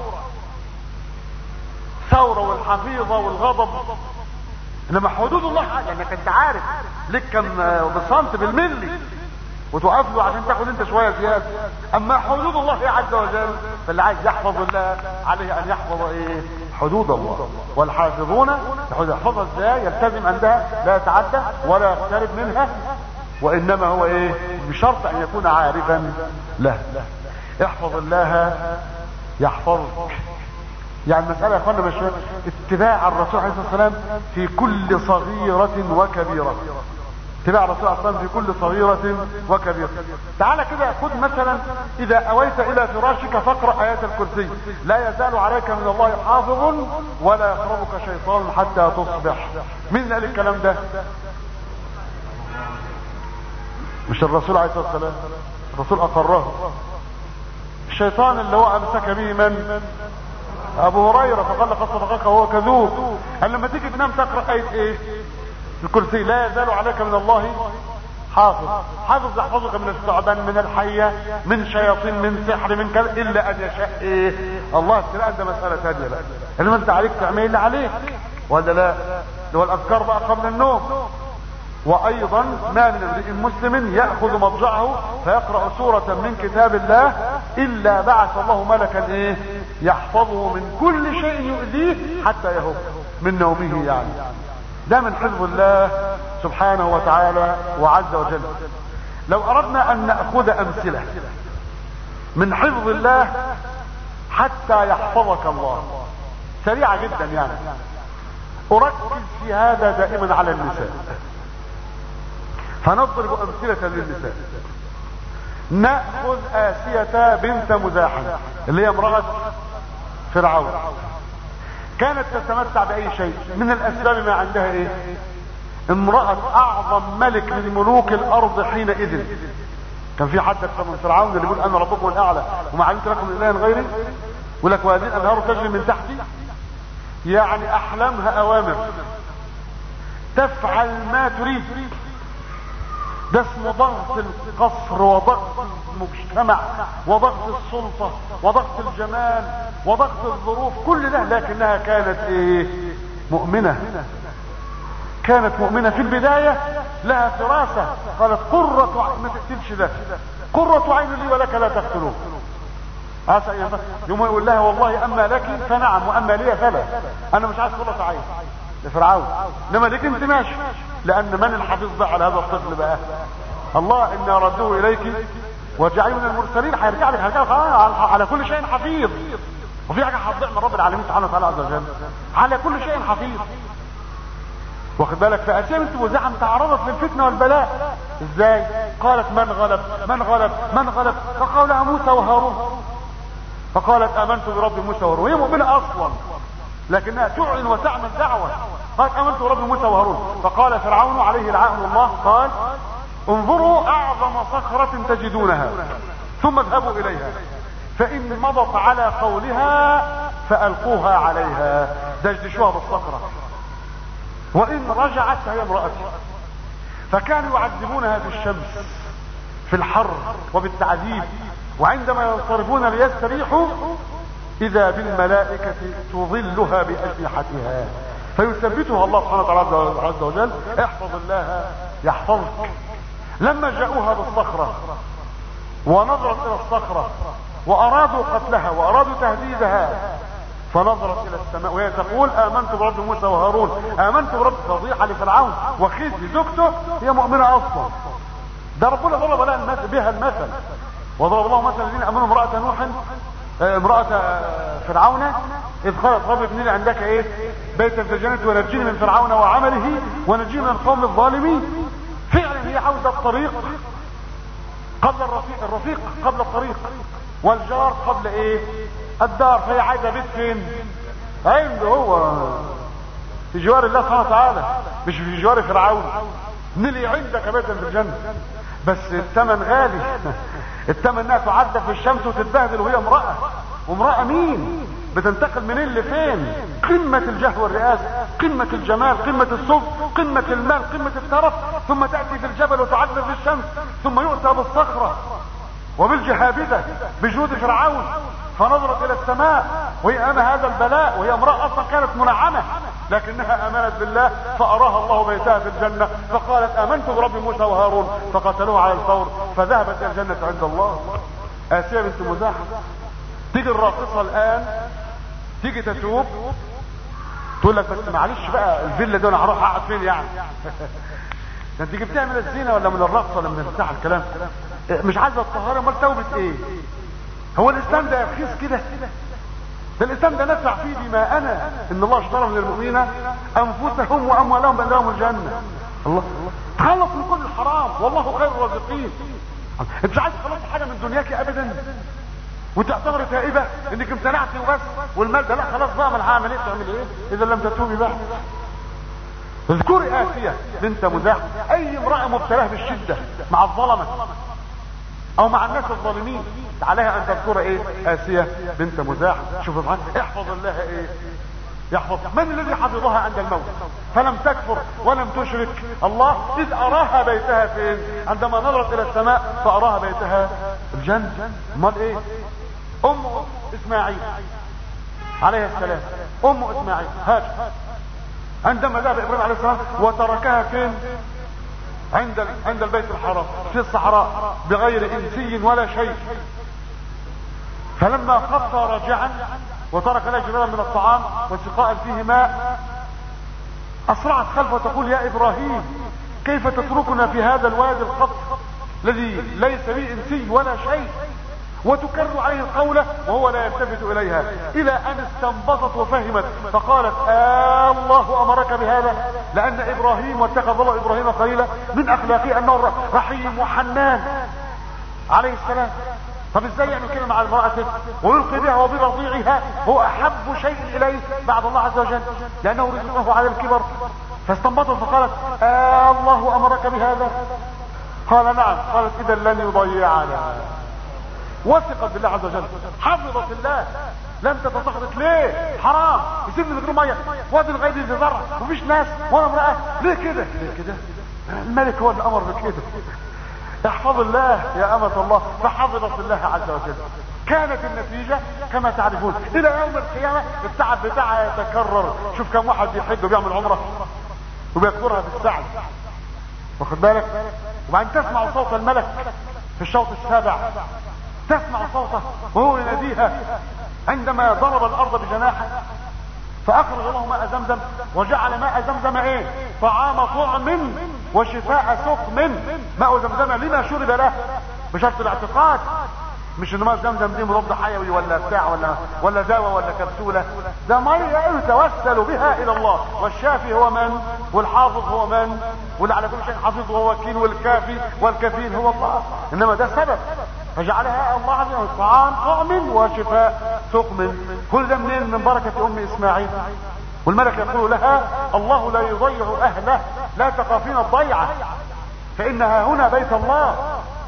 الثورة والحفيظة والغضب انما حدود الله لانك انت عارف لك كم بالصمت بالملي وتقف له عشان تاخد انت شويه زياده اما حدود الله عز وجل فاللي عايز يحفظ الله عليه ان يحفظ ايه حدود الله والحافظون يحفظها ازاي يلتزم عندها لا يتعدى ولا يقترب منها وانما هو ايه بشرط ان يكون عارفا له احفظ الله يحفظك يعني المسألة يا اخوانا مش اتباع الرسول عليه الصلاة والسلام في كل صغيرة وكبيرة اتباع الرسول عليه الصلاة والسلام في كل صغيرة وكبيرة تعالى كده خد مثلا اذا اويت الى فراشك فاقرأ ايات الكرسي لا يزال عليك من الله حافظ ولا يقربك شيطان حتى تصبح مين قال الكلام ده مش الرسول عليه الصلاة والسلام الرسول اقره الشيطان اللي هو امسك به من ابو هريرة فقال لقد صدقك وهو كذوب قال لما تيجي تنام تقرأ ايه ايه الكرسي لا يزال عليك من الله حافظ حافظ يحفظك من الثعبان من الحية من شياطين من سحر من كذا الا ان يشاء ايه الله تلاقي ده مسألة ثانية بقى انما انت عليك تعمل اللي عليك ولا لا اللي هو الاذكار بقى قبل النوم وايضا ما من امرئ مسلم ياخذ مضجعه فيقرا سوره من كتاب الله الا بعث الله ملكا ايه يحفظه من كل شيء يؤذيه حتى يهب من نومه يعني ده من حفظ الله سبحانه وتعالى وعز وجل لو اردنا ان ناخذ امثله من حفظ الله حتى يحفظك الله سريعه جدا يعني اركز في هذا دائما على النساء فنضرب امثلة للنساء نأخذ آسية بنت مزاحم اللي هي امرأة فرعون كانت تتمتع بأي شيء من الأسباب ما عندها إيه امرأة أعظم ملك من ملوك الأرض حينئذ كان في حد أكثر من فرعون اللي يقول أنا ربكم الأعلى وما علمت لكم من إله غيري يقول لك وهذه الأنهار تجري من تحتي يعني أحلامها أوامر تفعل ما تريد ده اسمه ضغط القصر وضغط المجتمع وضغط السلطة وضغط الجمال وضغط الظروف كل ده لكنها كانت ايه مؤمنة كانت مؤمنة في البداية لها فراسة قالت قرة عين ما تقتلش ده قرة عين لي ولك لا تقتلوه يوم يقول لها والله اما لك فنعم واما لي فلا انا مش عايز قرة عين لفرعون انما ليك انت ماشي لان من الحفيظ بقى على هذا الطفل بقى الله ان ردوه اليك وجعله من المرسلين هيرجع لك هيرجع لك على كل شيء حفيظ وفي حاجه هتضيع من رب العالمين سبحانه وتعالى عز وجل على كل شيء حفيظ واخد بالك فاسيا بنت مزاحم تعرضت للفتنه والبلاء ازاي قالت من غلب من غلب من غلب فقالها موسى وهارون فقالت امنت برب موسى وهارون وهي مؤمنه اصلا لكنها تعلن وتعمل دعوة قالت امنت برب موسى وهارون فقال فرعون عليه لعنه الله قال انظروا اعظم صخرة تجدونها ثم اذهبوا اليها فان مضت على قولها فالقوها عليها دشدشوها بالصخرة وان رجعت فهي امرأتي فكانوا يعذبونها بالشمس في الحر وبالتعذيب وعندما ينصرفون ليستريحوا اذا بالملائكة تظلها باجنحتها فيثبتها الله سبحانه وتعالى عز وجل احفظ الله يحفظك لما جاءوها بالصخرة ونظرت الى الصخرة وارادوا قتلها وارادوا تهديدها فنظرت الى السماء وهي تقول امنت برب موسى وهارون امنت برب فضيحة لفرعون وخزي زوجته هي مؤمنة اصلا ده ربنا ضرب لها المثل بها المثل وضرب الله مثلا الذين امنوا امرأة نوح آه، امرأة آه، فرعون اذ قالت رب ابن لي عندك ايه بيتا في الجنة ونجيني من فرعون وعمله ونجيني من القوم الظالمين فعلا هي عاوزة الطريق قبل الرفيق الرفيق قبل الطريق والجار قبل ايه الدار فهي عايزة بيت فين عنده هو في جوار الله سبحانه وتعالى مش في جوار فرعون نلي عندك بيتا في الجنة بس الثمن غالي الثمن انها تعذب في الشمس وتتبهدل وهي امرأة وامرأة مين بتنتقل من اللي فين قمة الجهل والرئاسة قمة الجمال قمة الصف قمة المال قمة الترف ثم تأتي في الجبل وتعذب في الشمس ثم يؤتى بالصخرة وبالجهابدة بجود فرعون فنظرت الى السماء وهي امام هذا البلاء وهي امرأة اصلا كانت منعمة لكنها امنت بالله فاراها الله بيتها في الجنة فقالت امنت برب موسى وهارون فقتلوه على الفور فذهبت الى الجنة عند الله اسيا بنت مزاحم تيجي الراقصة الان تيجي تتوب تقول لك بس معلش بقى الفيلا دي انا هروح اقعد فين يعني ده انت جبتها من الزينه ولا من الرقص ولا من بتاع الكلام مش عايزه الطهاره امال توبه ايه هو الاسلام ده رخيص كده ده الاسلام ده ندفع فيه دماءنا ان الله اشترى من المؤمنين انفسهم واموالهم بان لهم الجنه الله تخلص من كل الحرام والله خير الرازقين انت مش عايز تخلص حاجه من دنياك ابدا وتعتبر تائبه انك امتنعت وبس والمال ده لا خلاص بقى ما هعمل ايه تعمل ايه اذا لم تتوبي بقى اذكري آسية بنت مزاح اي امرأة مبتلاه بالشدة مع الظلمة او مع الناس الظالمين عليها ان تذكر ايه آسية بنت مزاح شوف معاك احفظ الله ايه يحفظ من الذي حفظها عند الموت فلم تكفر ولم تشرك الله اذ اراها بيتها فين عندما نظرت الى السماء فاراها بيتها الجنة امال ايه ام اسماعيل عليه السلام ام اسماعيل هاجر عندما ذهب ابراهيم عليه السلام وتركها فين عند عند البيت الحرام في الصحراء بغير انسي ولا شيء فلما خف رجعا وترك لها جبالا من الطعام وسقاء فيه ماء اسرعت خلفه تقول يا ابراهيم كيف تتركنا في هذا الوادي الخط الذي ليس به انسي ولا شيء وتكر عليه القولة وهو لا يلتفت اليها الى ان استنبطت وفهمت فقالت آه الله امرك بهذا لان ابراهيم واتخذ الله ابراهيم خليلا من اخلاقه انه رحيم وحنان عليه السلام طب ازاي يعمل كده مع امرأته ويلقي بها وبرضيعها هو احب شيء اليه بعد الله عز وجل لانه رزقه على الكبر فاستنبطت فقالت آه الله امرك بهذا قال نعم قالت اذا لن يضيعنا وثقت بالله عز وجل حفظت الله لم تتسخط ليه حرام يسيبني من غير ميه وادي الغيب في زرع ومفيش ناس ولا امراه ليه كده ليه كده الملك هو اللي امر بكده احفظ الله يا امة الله فحفظت الله عز وجل كانت النتيجة كما تعرفون الى يوم القيامة التعب بتاعها يتكرر شوف كم واحد بيحج وبيعمل عمرة وبيذكرها بالسعد واخد بالك وبعدين تسمع صوت الملك في الشوط السابع تسمع صوته وهو يناديها عندما ضرب الارض بجناحه فاخرج الله ماء زمزم وجعل ماء زمزم ايه طعام طعم وشفاء سقم ماء زمزم لما شرب له بشرط الاعتقاد مش ان ماء زمزم دي مضاد حيوي ولا بتاع ولا ولا دواء ولا كبسوله ده ميه يتوسل بها الى الله والشافي هو من والحافظ هو من واللي على كل شيء حافظ وهو وكيل والكافي والكفيل هو الله انما ده سبب فجعلها الله عز وجل طعام طعم وشفاء سقم كل ده منين من بركة ام اسماعيل والملك يقول لها الله لا يضيع اهله لا تخافين الضيعة فانها هنا بيت الله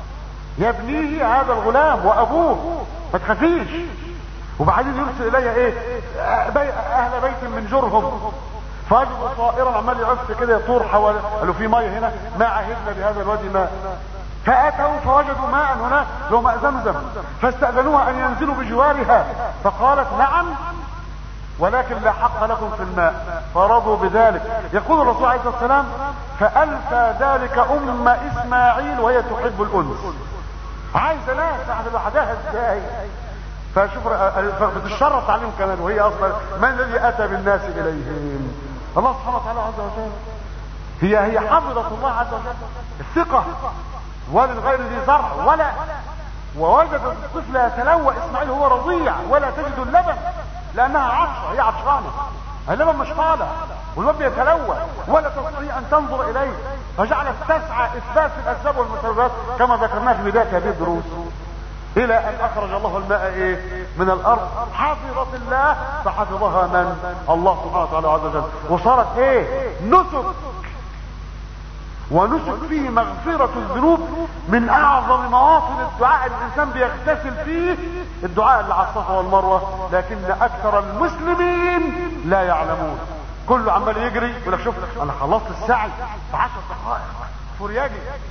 يبنيه هذا الغلام وابوه ما تخافيش وبعدين يرسل الي ايه اهل بيت من جرهم فاجد طائرا عمال يعف كده يطور حوالي قالوا في ميه هنا ما عهدنا بهذا الوادي ماء فاتوا فوجدوا ماء هناك لو ماء زمزم فاستأذنوها ان ينزلوا بجوارها فقالت نعم ولكن لا حق لكم في الماء فرضوا بذلك يقول الرسول عليه الصلاة والسلام فألفى ذلك أم إسماعيل وهي تحب الأنس عايزة ناس تعرف لوحدها ازاي فشوف بتشرط عليهم كمان وهي اصلا من الذي اتى بالناس اليهم الله سبحانه وتعالى عز وجل هي هي حفظة الله عز وجل الثقة وللغير ذي زرع ولا ووجد الطفل يتلوى اسماعيل هو رضيع ولا تجد اللبن لانها عطشة هي عطشانة اللبن مش طالع والباب يتلوى ولا تستطيع ان تنظر اليه فجعلت تسعى اثبات الاسباب والمسببات كما ذكرناه في بدايه هذه الدروس الى ان اخرج الله الماء ايه من الارض حفظت الله فحفظها من الله سبحانه وتعالى عز وجل وصارت ايه نسك ونسك فيه مغفرة الذنوب من اعظم مواطن الدعاء الانسان بيغتسل فيه الدعاء اللي على الصفا والمروة لكن اكثر المسلمين لا يعلمون كله عمال يجري يقول لك شوف انا خلصت السعي في 10 دقائق فورياجي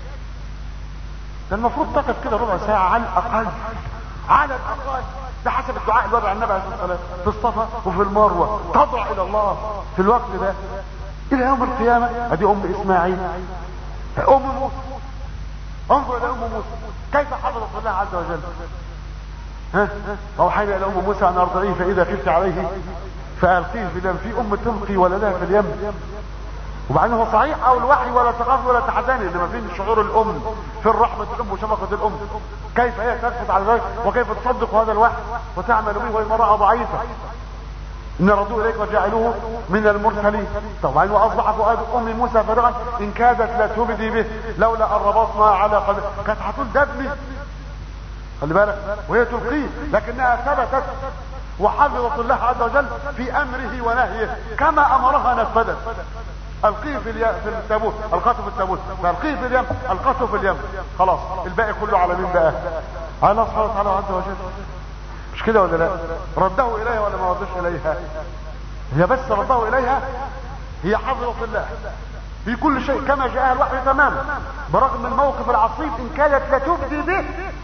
ده المفروض تقف كده ربع ساعة على الأقل على الأقل ده حسب الدعاء اللي وضع النبي عليه الصلاة والسلام في الصفا وفي المروة تضع إلى الله في الوقت ده إلى يوم القيامة أدي أم إسماعيل أم موسى انظر إلى أم موسى كيف حفظت الله عز وجل ها أوحينا إلى أم موسى أن أرضعيه فإذا خفت عليه فألقيه في اليم في أم تلقي ولدها في اليم وبعدين هو صحيح او الوحي ولا تخاف ولا تحزني انما فين شعور الام في الرحمة الام وشفقة الام كيف هي تثبت على ذلك وكيف تصدق هذا الوحي وتعمل به وهي امرأة ضعيفة ان ردوا اليك وجعلوه من المرسلين طبعا واصبح فؤاد ام موسى فارغا ان كادت لا تبدي به لولا ان ربطنا على قلب كانت هتقول دبني خلي بالك وهي تلقيه لكنها ثبتت وحفظت الله عز وجل في امره ونهيه كما امرها نفذت القيه في اليم في التابوت القته في التابوت فالقيه في اليم القته في اليم خلاص الباقي كله على مين بقى على الله سبحانه وتعالى عز وجل مش كده ولا لا رده اليها ولا ما ردش اليها هي بس رده اليها هي حفظت الله في كل شيء كما جاءها الوحي تماما برغم من الموقف العصيب ان كانت لا تبدي به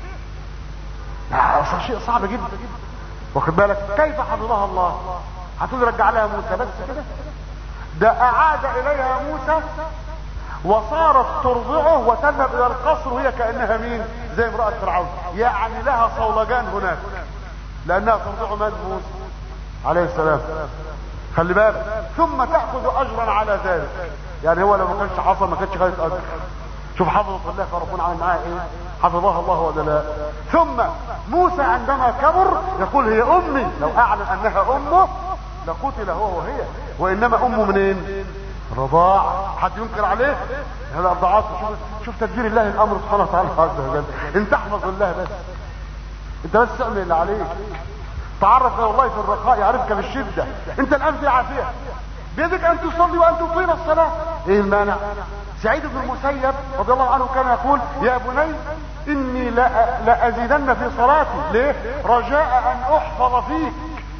لا شيء صعب جدا واخد بالك كيف حفظها الله هتقول رجع لها موسى بس كده ده اعاد اليها موسى وصارت ترضعه وتذهب الى القصر وهي كانها مين زي امراه فرعون يعني لها صولجان هناك لانها ترضع من موسى عليه السلام خلي بالك ثم تاخذ اجرا على ذلك يعني هو لو ما كانش حصل ما كانش خدت اجر شوف حفظت الله فربنا عمل معاها ايه حفظها الله ولا لا ثم موسى عندما كبر يقول هي امي لو اعلم انها امه لقتل هو وهي وانما امه منين رضاع حد ينكر عليه هذا الضعاف شوف شوف تدبير الله الامر سبحانه وتعالى عز وجل انت احفظ الله بس انت بس اعمل اللي عليك تعرف الى الله في الرخاء يعرفك بالشده انت الان في عافيه بيدك ان تصلي وان تقيم الصلاه ايه المانع سعيد بن المسيب رضي الله عنه كان يقول يا بني اني لازيدن في صلاتي ليه رجاء ان احفظ فيك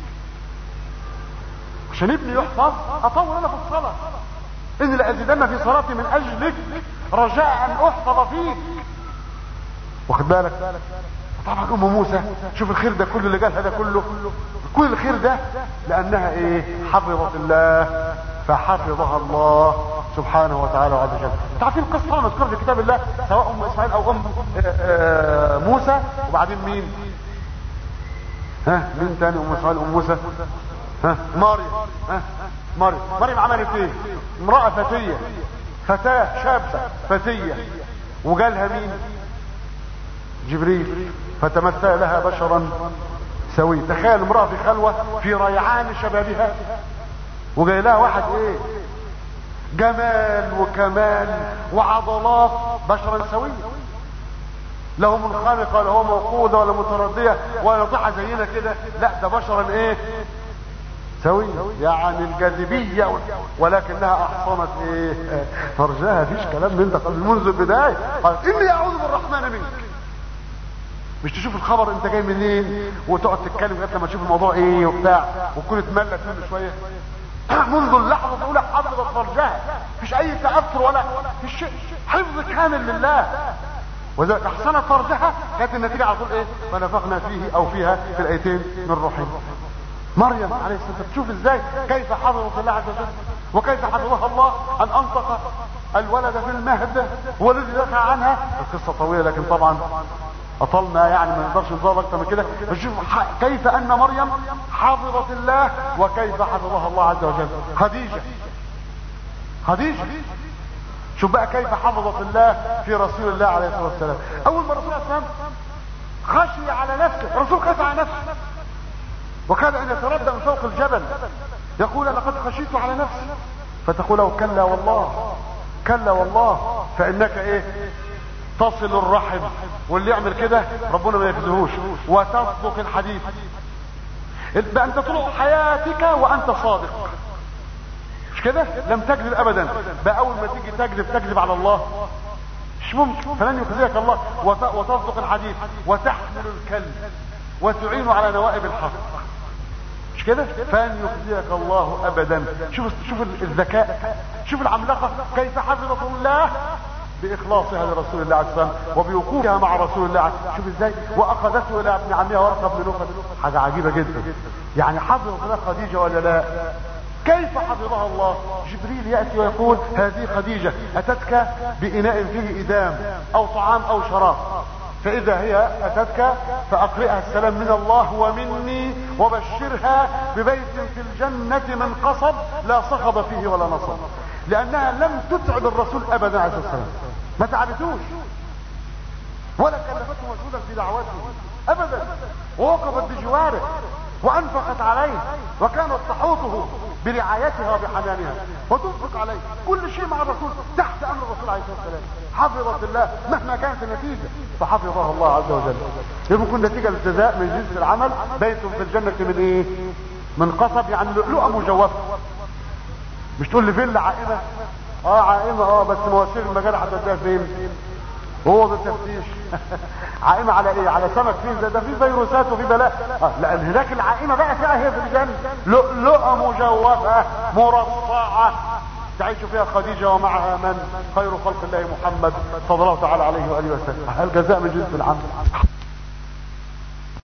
عشان ابني يحفظ اطول انا في الصلاة اني لازيدن في صلاتي من اجلك رجاء ان احفظ فيك واخد بالك طبعا ام موسى شوف الخير ده كله اللي قال هذا كله كل الخير ده لانها ايه حفظت الله فحفظها الله سبحانه وتعالى وعز وجل تعرفين القصه مذكوره في كتاب الله سواء ام اسماعيل او ام موسى وبعدين مين ها مين تاني ام اسماعيل ام موسى ها مريم ها مريم مريم عملت ايه امرأة فتية فتاة شابة فتية وقالها مين جبريل فتمثل لها بشرا سوي تخيل امرأة في خلوة في ريعان شبابها وجاي لها واحد ايه جمال وكمال وعضلات بشرا سويا له منخنقه ولا هو موقوده ولا مترديه ولا نطيحه زينا كده لا ده بشرا ايه سوي يعني الجاذبية ولكنها احصنت ايه فرجها فيش كلام من ده منذ البداية قالت اني اعوذ بالرحمن منك مش تشوف الخبر انت جاي منين وتقعد تتكلم لغايه لما تشوف الموضوع ايه وبتاع وتكون اتملت منه شويه منذ اللحظه الاولى حفظت فرجها مفيش اي تاثر ولا في شيء حفظ كامل لله وذلك احسنت فرجها كانت النتيجه على طول ايه فنفخنا فيه او فيها في الايتين من روحنا مريم عليه السلام تشوف ازاي كيف حفظت الله عز وجل وكيف حفظها الله ان انطق الولد في المهد والذي دفع عنها القصة طويلة لكن طبعا اطلنا يعني ما نقدرش نضرب اكتر من كده فشوف كيف ان مريم حفظت الله وكيف حفظها الله عز وجل خديجة خديجة شوف بقى كيف حفظت الله في رسول الله عليه الصلاة والسلام اول ما الرسول عليه السلام خشي على نفسه الرسول خاف على نفسه وكان ان يتردى من فوق الجبل يقول لقد خشيت على نفسي فتقول له كلا والله كلا والله فانك ايه تصل الرحم واللي يعمل كده ربنا ما يخزهوش وتصدق الحديث بأن تطلق حياتك وأنت صادق مش كده لم تكذب أبدا بقى أول ما تيجي تكذب تكذب على الله مش ممكن فلن يخزيك الله وتصدق الحديث وتحمل الكلب وتعين على نوائب الحق مش كده فان يخزيك الله ابدا شوف شوف الذكاء شوف العملاقه كيف حفظت الله باخلاصها لرسول الله عليه الصلاه والسلام وبوقوفها مع رسول الله عليه شوف ازاي واخذته الى ابن عمها ورقه بن نوفل حاجه عجيبه جدا يعني حفظت الله خديجه ولا لا كيف حفظها الله جبريل ياتي ويقول هذه خديجه اتتك باناء فيه ادام او طعام او شراب فإذا هي أتتك فأقرئها السلام من الله ومني وبشرها ببيت في الجنة من قصب لا صخب فيه ولا نصب لأنها لم تتعب الرسول أبدا عليه الصلاة والسلام ما تعبتوش ولا كلفته مجهودا في دعوته أبدا ووقفت بجواره وأنفقت عليه وكانت تحوطه برعايتها وبحنانها وتنفق عليه كل شيء مع الرسول تحت امر الرسول عليه الصلاه والسلام حفظت الله مهما كانت النتيجه فحفظها الله عز وجل يكون نتيجه الجزاء من جنس العمل بيت في الجنه من ايه من قصب يعني لؤلؤه مجوفه مش تقول لي فيلا عائمه اه عائمه اه بس مواسير المجال هتوديها فين هو ده التفتيش عائمة على ايه على سمك فيه ده, ده في فيروسات وفي بلاء آه لان هناك العائمة بقى فيها هي في الجنة لؤلؤة مجوفة مرصعة تعيش فيها خديجة ومعها من خير خلق الله محمد صلى الله تعالى عليه وآله وسلم هل جزاء من جنس العمل